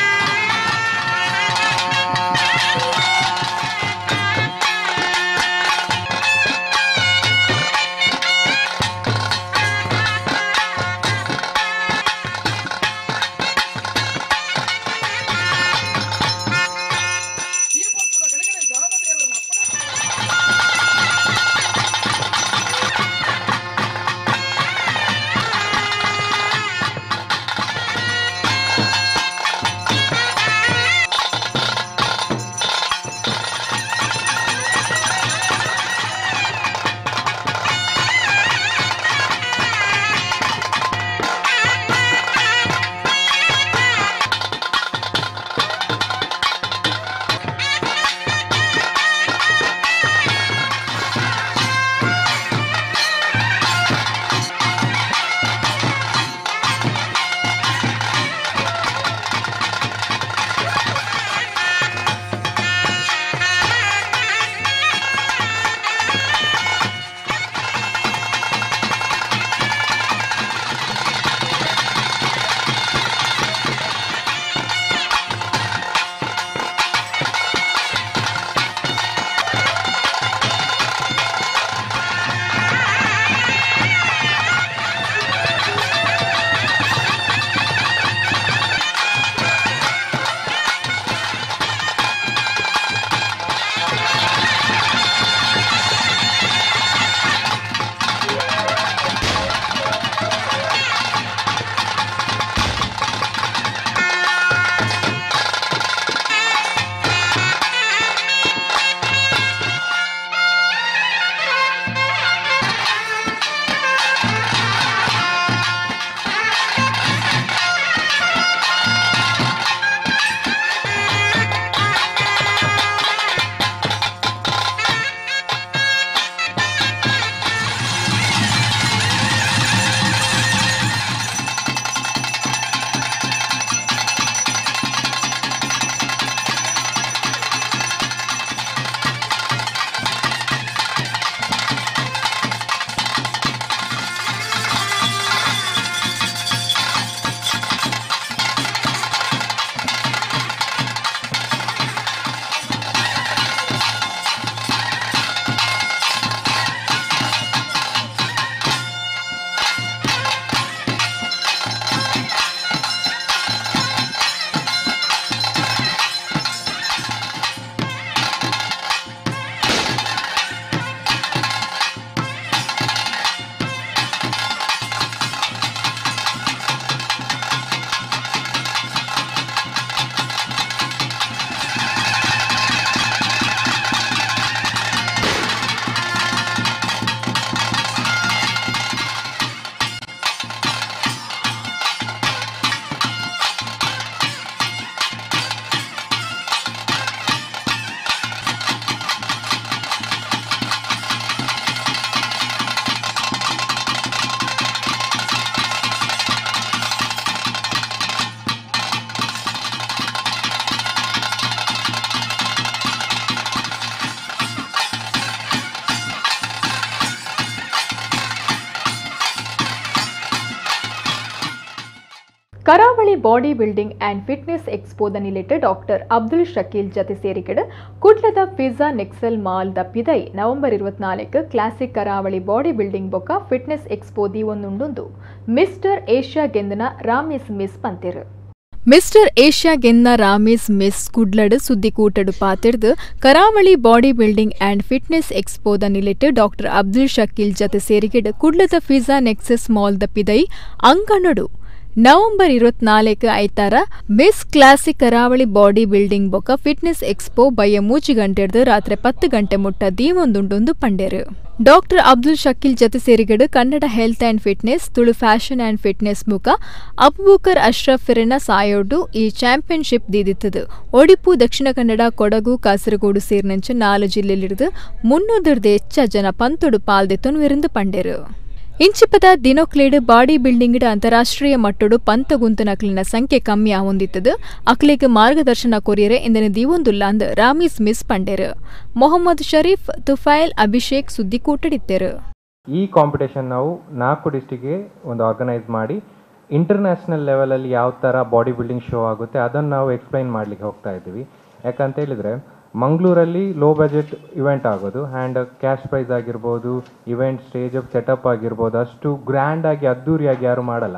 Karavali body building and fitness ಎಕ್ಸ್ಪೋದ ನಿಲೆಟ್ ಡಾಕ್ಟರ್ ಅಬ್ದುಲ್ ಶಕೀಲ್ ಜತೆ ಸೇರಿಕೆಡು ಕುಡ್ಲದ ಪಿಜ್ಜಾ ನೆಕ್ಸಲ್ ಮಾಲ್ ದ ಪಿದೈ ನವೆಂಬರ್ ಇರುವತ್ನಾಲ್ಕು ಕ್ಲಾಸಿಕ್ ಕರಾವಳಿ ಬಾಡಿ ಬಿಲ್ಡಿಂಗ್ ಬೊಕ್ಕ ಫಿಟ್ನೆಸ್ ಎಕ್ಸ್ಪೋ ದೀವೊಂದುಂಡು ಮಿಸ್ಟರ್ ಏಷ್ಯಾ ಗೆಂದನ ರಾಮಿಸ್ ಮಿಸ್ ಪಂತಿರು ಮಿಸ್ಟರ್ ಏಷ್ಯಾ ಗೆನ್ನ ರಾಮೀಸ್ ಮಿಸ್ ಕುಡ್ಲಡ್ ಸುದ್ದಿ ಕೂಟಡು ಪಾತಿರ್ದು Karavali body building and fitness ಎಕ್ಸ್ಪೋದ ನಿಲಿಟ್ಟು ಡಾಕ್ಟರ್ ಅಬ್ದುಲ್ ಶಕೀಲ್ ಜತೆ ಸೇರಿಗಿಡ್ ಕುಡ್ಲದ ಫಿಜಾ ನೆಕ್ಸಸ್ ಮಾಲ್ ದ ಪಿದೈ ಅಂಗನಡು ನವೆಂಬರ್ ಇರುವತ್ನಾಲ್ಕು ಐತಾರ miss classic Karavali body building ಬೊಕ ಫಿಟ್ನೆಸ್ ಎಕ್ಸ್ಪೋ ಬಯ್ಯ ಮೂಜಿ ಗಂಟೆಡ್ದು ರಾತ್ರಿ ಪತ್ತು ಗಂಟೆ ಮುಟ್ಟ ದೀವೊಂದುಂಡೊಂದು ಪಂಡೇರು ಡಾಕ್ಟರ್ ಅಬ್ದುಲ್ ಶಕೀಲ್ ಜತೆ ಸೇರಿಗಡು Kannada health and fitness Tulu fashion and fitness ಮುಖ ಅಬುಬಕರ್ ಅಶ್ರಫ್ ಫಿರಿನ ಸಾಯೋಡು ಈ ಚಾಂಪಿಯನ್ಶಿಪ್ ದೀದಿತ್ತದು ಒಡಿಪು ದಕ್ಷಿಣ ಕನ್ನಡ ಕೊಡಗು ಕಾಸರಗೋಡು ಸೇರಿನಂಚ ನಾಲು ಜಿಲ್ಲೆಲಿಡಿದು ಮುನ್ನೂದರ್ದು ಹೆಚ್ಚ ಜನ ಪಂತೊಡು ಪಾಲ್ದೆತ್ತೊನ್ ವಿருந்து ಪಂಡೇರು ಇಂಚಿಪದ ದಿನೊಕ್ಲೇಡ್ ಬಾಡಿ ಬಿಲ್ಡಿಂಗ್ಡ್ ಅಂತಾರಾಷ್ಟ್ರೀಯ ಮಟ್ಟಡು ಪಂತ ಗುಂತನಕ್ಲಿನ ಸಂಖ್ಯೆ ಕಮ್ಮಿ ಆವೊಂದಿತ್ತದು ಅಕ್ಲಿಗೆ ಮಾರ್ಗದರ್ಶನ ಕೊರಿಯರೆ ಇಂದನೆ ದೀವೊಂದುಲ್ಲ ಅಂದ್ ರಾಮೀಸ್ ಮಿಸ್ ಪಂಡೇರು ಮೊಹಮ್ಮದ್ ಶರೀಫ್ ತುಫೈಲ್ ಅಭಿಷೇಕ್ ಸುದ್ದಿ ಕೂಟಡಿತ್ತೇರು ಈ ಕಾಂಪಿಟೇಷನ್ ನಾವು ನಾಲ್ಕು ಡಿಸ್ಟಿಕ್ಗೆ ಒಂದು ಆರ್ಗನೈಸ್ ಮಾಡಿ ಇಂಟರ್ನ್ಯಾಷನಲ್ ಲೆವೆಲಲ್ಲಿ ಯಾವ ಥರ ಬಾಡಿ ಬಿಲ್ಡಿಂಗ್ ಶೋ ಆಗುತ್ತೆ ಅದನ್ನು ನಾವು ಎಕ್ಸ್ಪ್ಲೈನ್ ಮಾಡಲಿಕ್ಕೆ ಹೋಗ್ತಾ ಇದ್ದೀವಿ ಯಾಕಂತ ಹೇಳಿದರೆ ಮಂಗಳೂರಲ್ಲಿ ಲೋ ಬಜೆಟ್ ಇವೆಂಟ್ ಆಗೋದು ಆ್ಯಂಡ್ ಕ್ಯಾಶ್ ಪ್ರೈಸ್ ಆಗಿರ್ಬೋದು ಇವೆಂಟ್ ಸ್ಟೇಜ್ ಸೆಟಪ್ ಆಗಿರ್ಬೋದು ಅಷ್ಟು ಗ್ರ್ಯಾಂಡಾಗಿ ಅದ್ದೂರಿಯಾಗಿ ಯಾರು ಮಾಡಲ್ಲ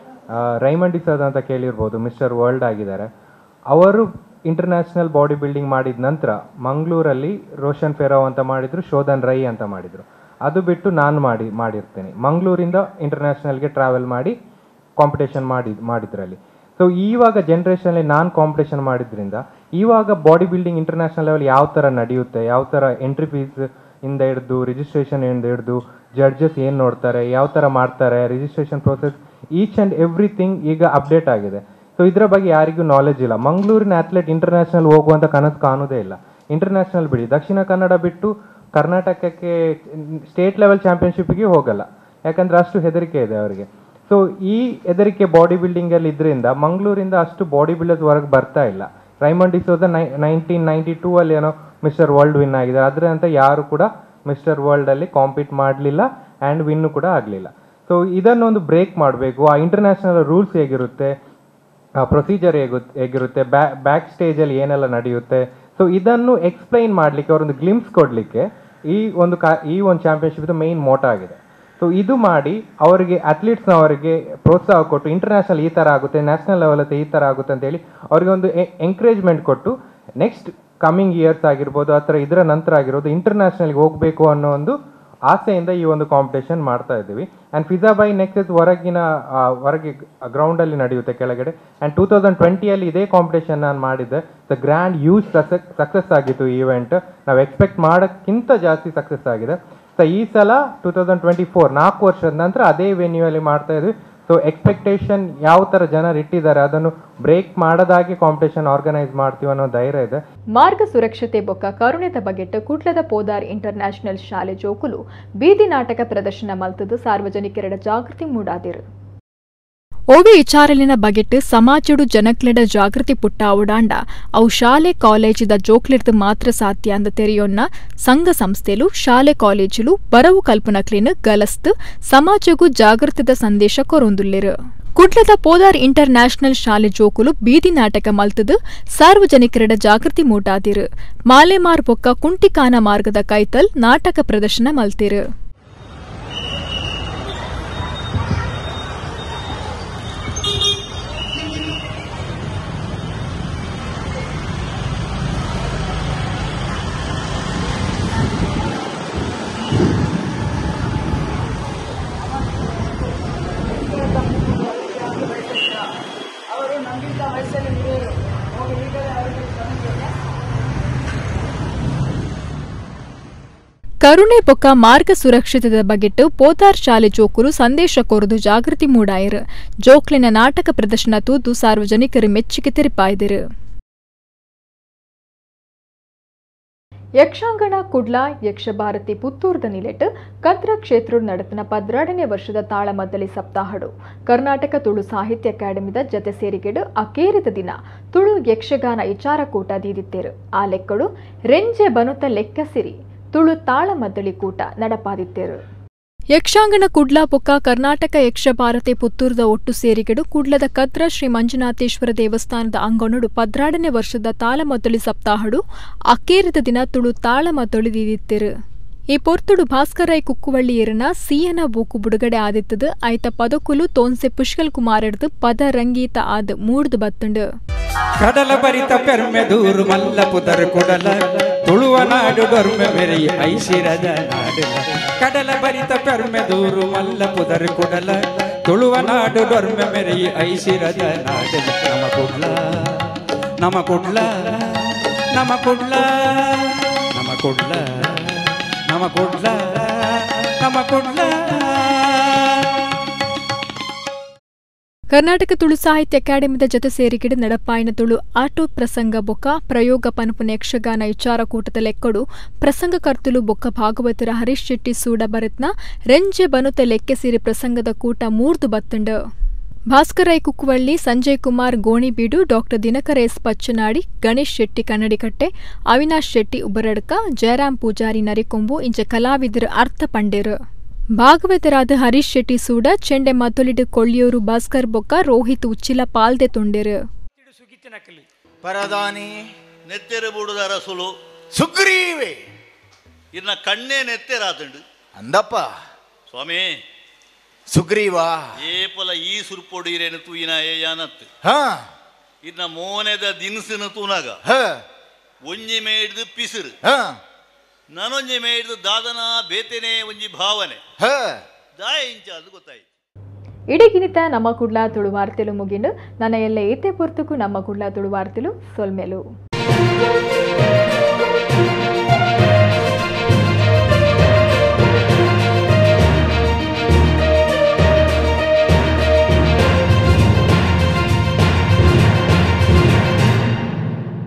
ರೈಮಂಡ್ ಡಿಸೋದ್ ಅಂತ ಕೇಳಿರ್ಬೋದು ಮಿಸ್ಟರ್ ವರ್ಲ್ಡ್ ಆಗಿದ್ದಾರೆ ಅವರು ಇಂಟರ್ನ್ಯಾಷನಲ್ ಬಾಡಿ ಬಿಲ್ಡಿಂಗ್ ಮಾಡಿದ ನಂತರ ಮಂಗಳೂರಲ್ಲಿ ರೋಷನ್ ಫೆರಾವ್ ಅಂತ ಮಾಡಿದ್ರು ಶೋಧನ್ ರೈ ಅಂತ ಮಾಡಿದರು ಅದು ಬಿಟ್ಟು ನಾನು ಮಾಡಿ ಮಾಡಿರ್ತೇನೆ ಮಂಗಳೂರಿಂದ ಇಂಟರ್ನ್ಯಾಷನಲ್ಗೆ ಟ್ರಾವೆಲ್ ಮಾಡಿ ಕಾಂಪಿಟೇಷನ್ ಮಾಡಿ ಮಾಡಿದ್ರಲ್ಲಿ ಸೊ ಇವಾಗ ಜನ್ರೇಷನಲ್ಲಿ ನಾನು ಕಾಂಪಿಟೇಷನ್ ಮಾಡಿದ್ರಿಂದ ಇವಾಗ ಬಾಡಿ ಬಿಲ್ಡಿಂಗ್ ಇಂಟರ್ನ್ಯಾಷನಲ್ ಲೆವೆಲ್ ಯಾವ ಥರ ನಡೆಯುತ್ತೆ ಯಾವ ಥರ ಎಂಟ್ರಿ ಫೀಸ್ ಇಂದ ಹಿಡಿದು ರಿಜಿಸ್ಟ್ರೇಷನ್ ಇಂದ ಹಿಡಿದು ಜಡ್ಜಸ್ ಏನು ನೋಡ್ತಾರೆ ಯಾವ ಥರ ಮಾಡ್ತಾರೆ registration process each and everything ಈಗ ಅಪ್ಡೇಟ್ ಆಗಿದೆ ಸೊ ಇದರ ಬಗ್ಗೆ ಯಾರಿಗೂ ನಾಲೆಜ್ ಇಲ್ಲ ಮಂಗಳೂರಿನ ಅಥ್ಲೆಟ್ ಇಂಟರ್ನ್ಯಾಷನಲ್ ಹೋಗುವಂಥ ಕನಸು ಕಾಣೋದೇ ಇಲ್ಲ ಇಂಟರ್ನ್ಯಾಷನಲ್ ಬಿಡಿ ದಕ್ಷಿಣ ಕನ್ನಡ ಬಿಟ್ಟು ಕರ್ನಾಟಕಕ್ಕೆ ಸ್ಟೇಟ್ ಲೆವೆಲ್ ಚಾಂಪಿಯನ್ಶಿಪ್ಗೆ ಹೋಗಲ್ಲ ಯಾಕಂದ್ರೆ ಅಷ್ಟು ಹೆದರಿಕೆ ಇದೆ ಅವರಿಗೆ ಸೊ ಈ ಹೆದರಿಕೆ ಬಾಡಿ ಬಿಲ್ಡಿಂಗಲ್ಲಿ ಇದರಿಂದ ಮಂಗಳೂರಿಂದ ಅಷ್ಟು ಬಾಡಿ ಬಿಲ್ಡರ್ಸ್ ಹೊರಗೆ ಬರ್ತಾ ಇಲ್ಲ ರೈಮಂಡ್ ಡಿಸೋದ ನೈ ನೈನ್ಟೀನ್ ನೈಂಟಿ ಟೂ ಅಲ್ಲಿ ಏನೋ ಮಿಸ್ಟರ್ ವರ್ಲ್ಡ್ ವಿನ್ ಆಗಿದೆ ಅದರ ಅಂತ ಯಾರು ಕೂಡ ಮಿಸ್ಟರ್ ವರ್ಲ್ಡಲ್ಲಿ ಕಾಂಪೀಟ್ ಮಾಡಲಿಲ್ಲ ಆ್ಯಂಡ್ ವಿನ್ನು ಕೂಡ ಆಗಲಿಲ್ಲ ಸೊ ಇದನ್ನೊಂದು ಬ್ರೇಕ್ ಮಾಡಬೇಕು ಆ ಇಂಟರ್ನ್ಯಾಷನಲ್ ರೂಲ್ಸ್ ಹೇಗಿರುತ್ತೆ ಪ್ರೊಸೀಜರ್ ಹೇಗು ಹೇಗಿರುತ್ತೆ ಬ್ಯಾ ಬ್ಯಾಕ್ ಸ್ಟೇಜಲ್ಲಿ ಏನೆಲ್ಲ ನಡೆಯುತ್ತೆ ಸೊ ಇದನ್ನು ಎಕ್ಸ್ಪ್ಲೈನ್ ಮಾಡಲಿಕ್ಕೆ ಅವರೊಂದು ಗ್ಲಿಮ್ಸ್ ಕೊಡಲಿಕ್ಕೆ ಈ ಒಂದು ಕಾ ಈ ಒಂದು ಚಾಂಪಿಯನ್ಶಿಪ್ ಮೈನ್ ಮೋಟ ಆಗಿದೆ ಸೊ ಇದು ಮಾಡಿ ಅವರಿಗೆ ಅಥ್ಲೀಟ್ಸ್ನವರಿಗೆ ಪ್ರೋತ್ಸಾಹ ಕೊಟ್ಟು ಇಂಟರ್ನ್ಯಾಷನಲ್ ಈ ಥರ ಆಗುತ್ತೆ ನ್ಯಾಷನಲ್ ಲೆವೆಲ್ ಈ ಥರ ಆಗುತ್ತೆ ಅಂತೇಳಿ ಅವರಿಗೆ ಒಂದು ಎಂಕರೇಜ್ಮೆಂಟ್ ಕೊಟ್ಟು ನೆಕ್ಸ್ಟ್ ಕಮ್ಮಿಂಗ್ ಇಯರ್ಸ್ ಆಗಿರ್ಬೋದು ಅಥವಾ ಇದರ ನಂತರ ಆಗಿರೋದು ಇಂಟರ್ನ್ಯಾಷನಲ್ಗೆ ಹೋಗಬೇಕು ಅನ್ನೋ ಒಂದು ಆಸೆಯಿಂದ ಈ ಒಂದು ಕಾಂಪಿಟೇಷನ್ ಮಾಡ್ತಾ ಇದ್ದೀವಿ ಆ್ಯಂಡ್ ಫಿಜಾ ಬೈ ನೆಕ್ಸ್ಟ್ ಹೊರಗಿನ ಆ, ಹೊರಗೆ ಗ್ರೌಂಡಲ್ಲಿ ನಡೆಯುತ್ತೆ ಕೆಳಗಡೆ ಆ್ಯಂಡ್ ಟೂ ತೌಸಂಡ್ ಟ್ವೆಂಟಿಯಲ್ಲಿ ಇದೇ ಕಾಂಪಿಟೇಷನ್ ನಾನು ಮಾಡಿದ್ದೆ ದ ಗ್ರ್ಯಾಂಡ್ ಯೂಸ್ ಸಕ್ಸಸ್ ಆಗಿತ್ತು ಈ ಇವೆಂಟ್ ನಾವು ಎಕ್ಸ್ಪೆಕ್ಟ್ ಮಾಡೋಕ್ಕಿಂತ ಜಾಸ್ತಿ ಸಕ್ಸಸ್ ಆಗಿದೆ ಸೊ ಈ ಸಲ ಟೂ ತೌಸಂಡ್ ಟ್ವೆಂಟಿ ಫೋರ್ ನಾಲ್ಕು ವರ್ಷದ ನಂತರ ಅದೇ ವೆನ್ಯೂಯಲ್ಲಿ ಮಾಡ್ತಾ ಇದ್ವಿ ಸೊ ಎಕ್ಸ್ಪೆಕ್ಟೇಷನ್ ಯಾವ ಥರ ಜನರು ಇಟ್ಟಿದ್ದಾರೆ ಅದನ್ನು ಬ್ರೇಕ್ ಮಾಡದಾಗೆ ಕಾಂಪಿಟೇಷನ್ ಆರ್ಗನೈಸ್ ಮಾಡ್ತೀವಿ ಅನ್ನೋ ಧೈರ್ಯ ಇದೆ ಮಾರ್ಗ ಸುರಕ್ಷತೆ ಬೊಕ್ಕ ಕರುಣೆದ ಬಗೆಟ್ ಕುಟ್ಲದ ಪೋದಾರ್ ಇಂಟರ್ನ್ಯಾಷನಲ್ ಶಾಲೆ ಜೋಕುಲು ಬೀದಿ ನಾಟಕ ಪ್ರದರ್ಶನ ಮಲ್ತದು ಸಾರ್ವಜನಿಕರ ಜಾಗೃತಿ ಮೂಡಾದಿರು ಓವಿ ವಿಚಾರಲಿನ ಬಗೆಟ್ ಸಮಾಜಡು ಜನಕ್ಲೆಡ ಜಾಗೃತಿ ಪುಟ್ಟಾವುಡಾಂಡ ಅವು ಶಾಲೆ ಕಾಲೇಜಿದ ಜೋಕ್ಲಿರ್ದು ಮಾತ್ರ ಸಾಧ್ಯ ಅಂದ ತೆರೆಯೊನ್ನ ಸಂಘ ಸಂಸ್ಥೆಲು ಶಾಲೆ ಕಾಲೇಜುಲು ಬರವು ಕಲ್ಪನಕ್ಲಿನ ಗಲಸ್ತು ಸಮಾಜಗೂ ಜಾಗೃತಿದ ಸಂದೇಶ ಕೊರೊಂದುಲ್ಲೆರು ಕುಡ್ಲದ ಪೋದಾರ್ ಇಂಟರ್ ನ್ಯಾಷನಲ್ ಶಾಲೆ ಜೋಕುಲು ಬೀದಿ ನಾಟಕ ಮಲ್ತದು ಸಾರ್ವಜನಿಕರ ಜಾಗೃತಿ ಮೂಟಾದಿರು ಮಾಲೆಮಾರ್ ಬೊಕ್ಕ ಕುಂಟಿಕಾನ ಮಾರ್ಗದ ಕೈತಲ್ ನಾಟಕ ಪ್ರದರ್ಶನ ಮಲ್ತಿರು ಅವರು ನಮ್ಗಿಂತ ವಯಸ್ಸಲ್ಲಿ ಹಿರಿಯರು ಹೋಗಿ ಈಗಲೇ ಅವರಿಗೆ ಕ್ಷಮಿಸಿದೆ ಕರುಣೆ ಬೊಕ್ಕ ಮಾರ್ಗ ಸುರಕ್ಷಿತದ ಬಗೆಟ್ಟು ಪೋತಾರ್ ಶಾಲೆ ಜೋಕುರು ಸಂದೇಶ ಕೊರದು ಜಾಗೃತಿ ಮೂಡಾಯರು ಜೋಕ್ಲಿನ ನಾಟಕ ಪ್ರದರ್ಶನ ತೂದು ಸಾರ್ವಜನಿಕರು ಮೆಚ್ಚುಗೆ ತೆರಿಪಾಯ್ದಿರು ಯಕ್ಷಾಂಗಣ ಕುಡ್ಲ ಯಕ್ಷಭಾರತಿ ಪುತ್ತೂರ್ದ ನಿಲೆಟ್ ಕತ್ರ ಕ್ಷೇತ್ರ ನಡತನ ಪದ್ರಾಡನೇ ವರ್ಷದ ತಾಳಮದ್ದಲಿ ಸಪ್ತಾಹಡು ಕರ್ನಾಟಕ ತುಳು ಸಾಹಿತ್ಯ ಅಕಾಡೆಮಿದ ಜತೆ ಸೇರಿಗೆಡು ಅಕೇರಿದ ದಿನ ತುಳು ಯಕ್ಷಗಾನ ವಿಚಾರಕೂಟ ದೀದಿತ್ತೇರು ಆ ಲೆಕ್ಕಡು ರೆಂಜೆ ಬನುತ ಲೆಕ್ಕ ಸಿರಿ ತುಳು ತಾಳಮದ್ದಳಿ ಕೂಟ ನಡಪಾದಿತ್ತೇರು ಯಕ್ಷಾಂಗನ ಕುಡ್ಲ ಬೊಕ್ಕ ಕರ್ನಾಟಕ ಯಕ್ಷ ಭಾರತೆ ಪುತ್ತೂರದ ಒಟ್ಟು ಸೇರಿಗೆಡು ಕುಡ್ಲದ ಕದ್ರ ಶ್ರೀ ಮಂಜುನಾಥೇಶ್ವರ ದೇವಸ್ಥಾನದ ಅಂಗಣುಡು ಪದ್ರಾಡನೇ ವರ್ಷದ ತಾಳಮದ್ದೊಳಿ ಸಪ್ತಾಹಡು ಅಕ್ಕೇರಿದ ದಿನ ತುಳು ತಾಳಮದ್ದೊಳಿದಿತ್ತಿರು ಈ ಪೊರ್ತುಡು ಭಾಸ್ಕರೈ ಕುಕ್ಕುವಳ್ಳಿ ಏರನ ಸಿಯನ ಬೂಕು ಬಿಡುಗಡೆ ಆದಿತ್ತದು ಐತ ಪದಕುಲು ತೋನ್ಸೆ ಪುಷ್ಕಲ್ ಕುಮಾರ್ ಹಿಡ್ದು ಪದ ರಂಗೀತ ಆದ್ ಮೂಡ್ದು ಬತ್ತುಂಡು ಕಡಲ ಭರಿತ ಪೆರ್ಮೆ ದೂರು ಮಲ್ಲ ಪುದರ ಕುಡಲ ತುಳುವ ನಾಡು ಡೊರ್ಮೆ ಮೆರೆಯ ಐಸಿರದ ನಾಡು ಕಡಲ ಭರಿತ ಪೆರ್ಮೆ ದೂರು ಮಲ್ಲ ಪುದರ ಕುಡಲ ತುಳುವ ನಾಡು ಡೊರ್ಮೆ ಮೆರೆಯ ಐಸಿರದ ನಾಡು ನಮ ಕುಡ್ಲ ನಮ ಕುಡ್ಲ ನಮ ಕುಡ್ಲ ನಮ ಕುಡ್ಲ ನಮ ಕುಡ್ಲ ನಮ ಕುಡ್ಲ ಕರ್ನಾಟಕ ತುಳು ಸಾಹಿತ್ಯ ಅಕಾಡೆಮಿದ ಜೊತೆ ಸೇರಿಗಿಡ ನಡಪಾಯಿನ ತುಳು ಆಟೋ ಪ್ರಸಂಗ ಬೊಕ್ಕ ಪ್ರಯೋಗ ಪನಪುನ ಯಕ್ಷಗಾನ ವಿಚಾರಕೂಟದ ಲೆಕ್ಕಡು ಪ್ರಸಂಗ ಕರ್ತುಲು ಬೊಕ್ಕ ಭಾಗವತರ ಹರೀಶ್ ಶೆಟ್ಟಿ ಸೂಡ ಬರತ್ನ ರೆಂಜೆ ಬನುತ ಲೆಕ್ಕೆ ಸೇರಿ ಪ್ರಸಂಗದ ಕೂಟ ಮೂರ್ದು ಬತ್ತುಂಡು ಭಾಸ್ಕರೈ ಕುಕ್ಕುವಳ್ಳಿ ಸಂಜಯ್ ಕುಮಾರ್ ಗೋಣಿಬೀಡು ಡಾಕ್ಟರ್ ದಿನಕರ ಎಸ್ ಪಚ್ಚನಾಡಿ ಗಣೇಶ್ ಶೆಟ್ಟಿ ಕನ್ನಡಿಕಟ್ಟೆ ಅವಿನಾಶ್ ಶೆಟ್ಟಿ ಉಬರಡ್ಕ ಜಯರಾಮ್ ಪೂಜಾರಿ ನರಿಕೊಂಬು ಇಂಚ ಕಲಾವಿದರು ಅರ್ಥ ಪಂಡೇರು ಭಾಗವತರಾದ ಹರೀಶ್ ಶೆಟ್ಟಿ ಸೂಡ ಚೆಂಡೆ ಮತ್ತೊಲಿಡು ಕೊಳ್ಳಿಯೂರು ಭಾಸ್ಕರ್ ಬೊಕ್ಕ ರೋಹಿತ್ ಉಚ್ಚಿಲ ಪಾಲ್ದೆ ತುಂಡೇರು ಪರದಾನಿ ನೆತ್ತೆರೆ ಬುಡುದ ರಸುಲು ಸುಗ್ರೀವೆ ಇನ್ನ ಕಣ್ಣೇ ನೆತ್ತೆರಾತುಂಡು ಅಂದಪ್ಪ ಸ್ವಾಮಿ ಸುಗ್ರೀವ ಏಪಲ ಈ ಸುರ್ಪೊಡಿರೇನು ತೂಯಿನ ಏಯಾನತ್ ಇನ್ನ ಮೋನೆದ ದಿನಸಿನ ತೂನಾಗ ಒಂಜಿ ಮೇಡ್ದು ಪಿಸಿರು ನಾನೊಂಜಿ ಮೇಡ್ದು ದಾದನ ಬೇತೆನೆ ಒಂಜಿ ಭಾವನೆ ದಾಯ ಇಂಚ ಅದು ಗೊತ್ತಾಯ್ತು ಇಡೀಗಿನಿತ ನಮ್ಮ ಕುಡ್ಲ ತುಳು ವಾರ್ತೆಲು ಮುಗಿಂಡು ನನ್ನ ಎಲ್ಲ ಏತೆ ಪೊರ್ತುಕು ನಮ್ಮ ಕುಡ್ಲ ತುಳು ವಾರ್ತೆಲು ಸೊಲ್ಮೆಲು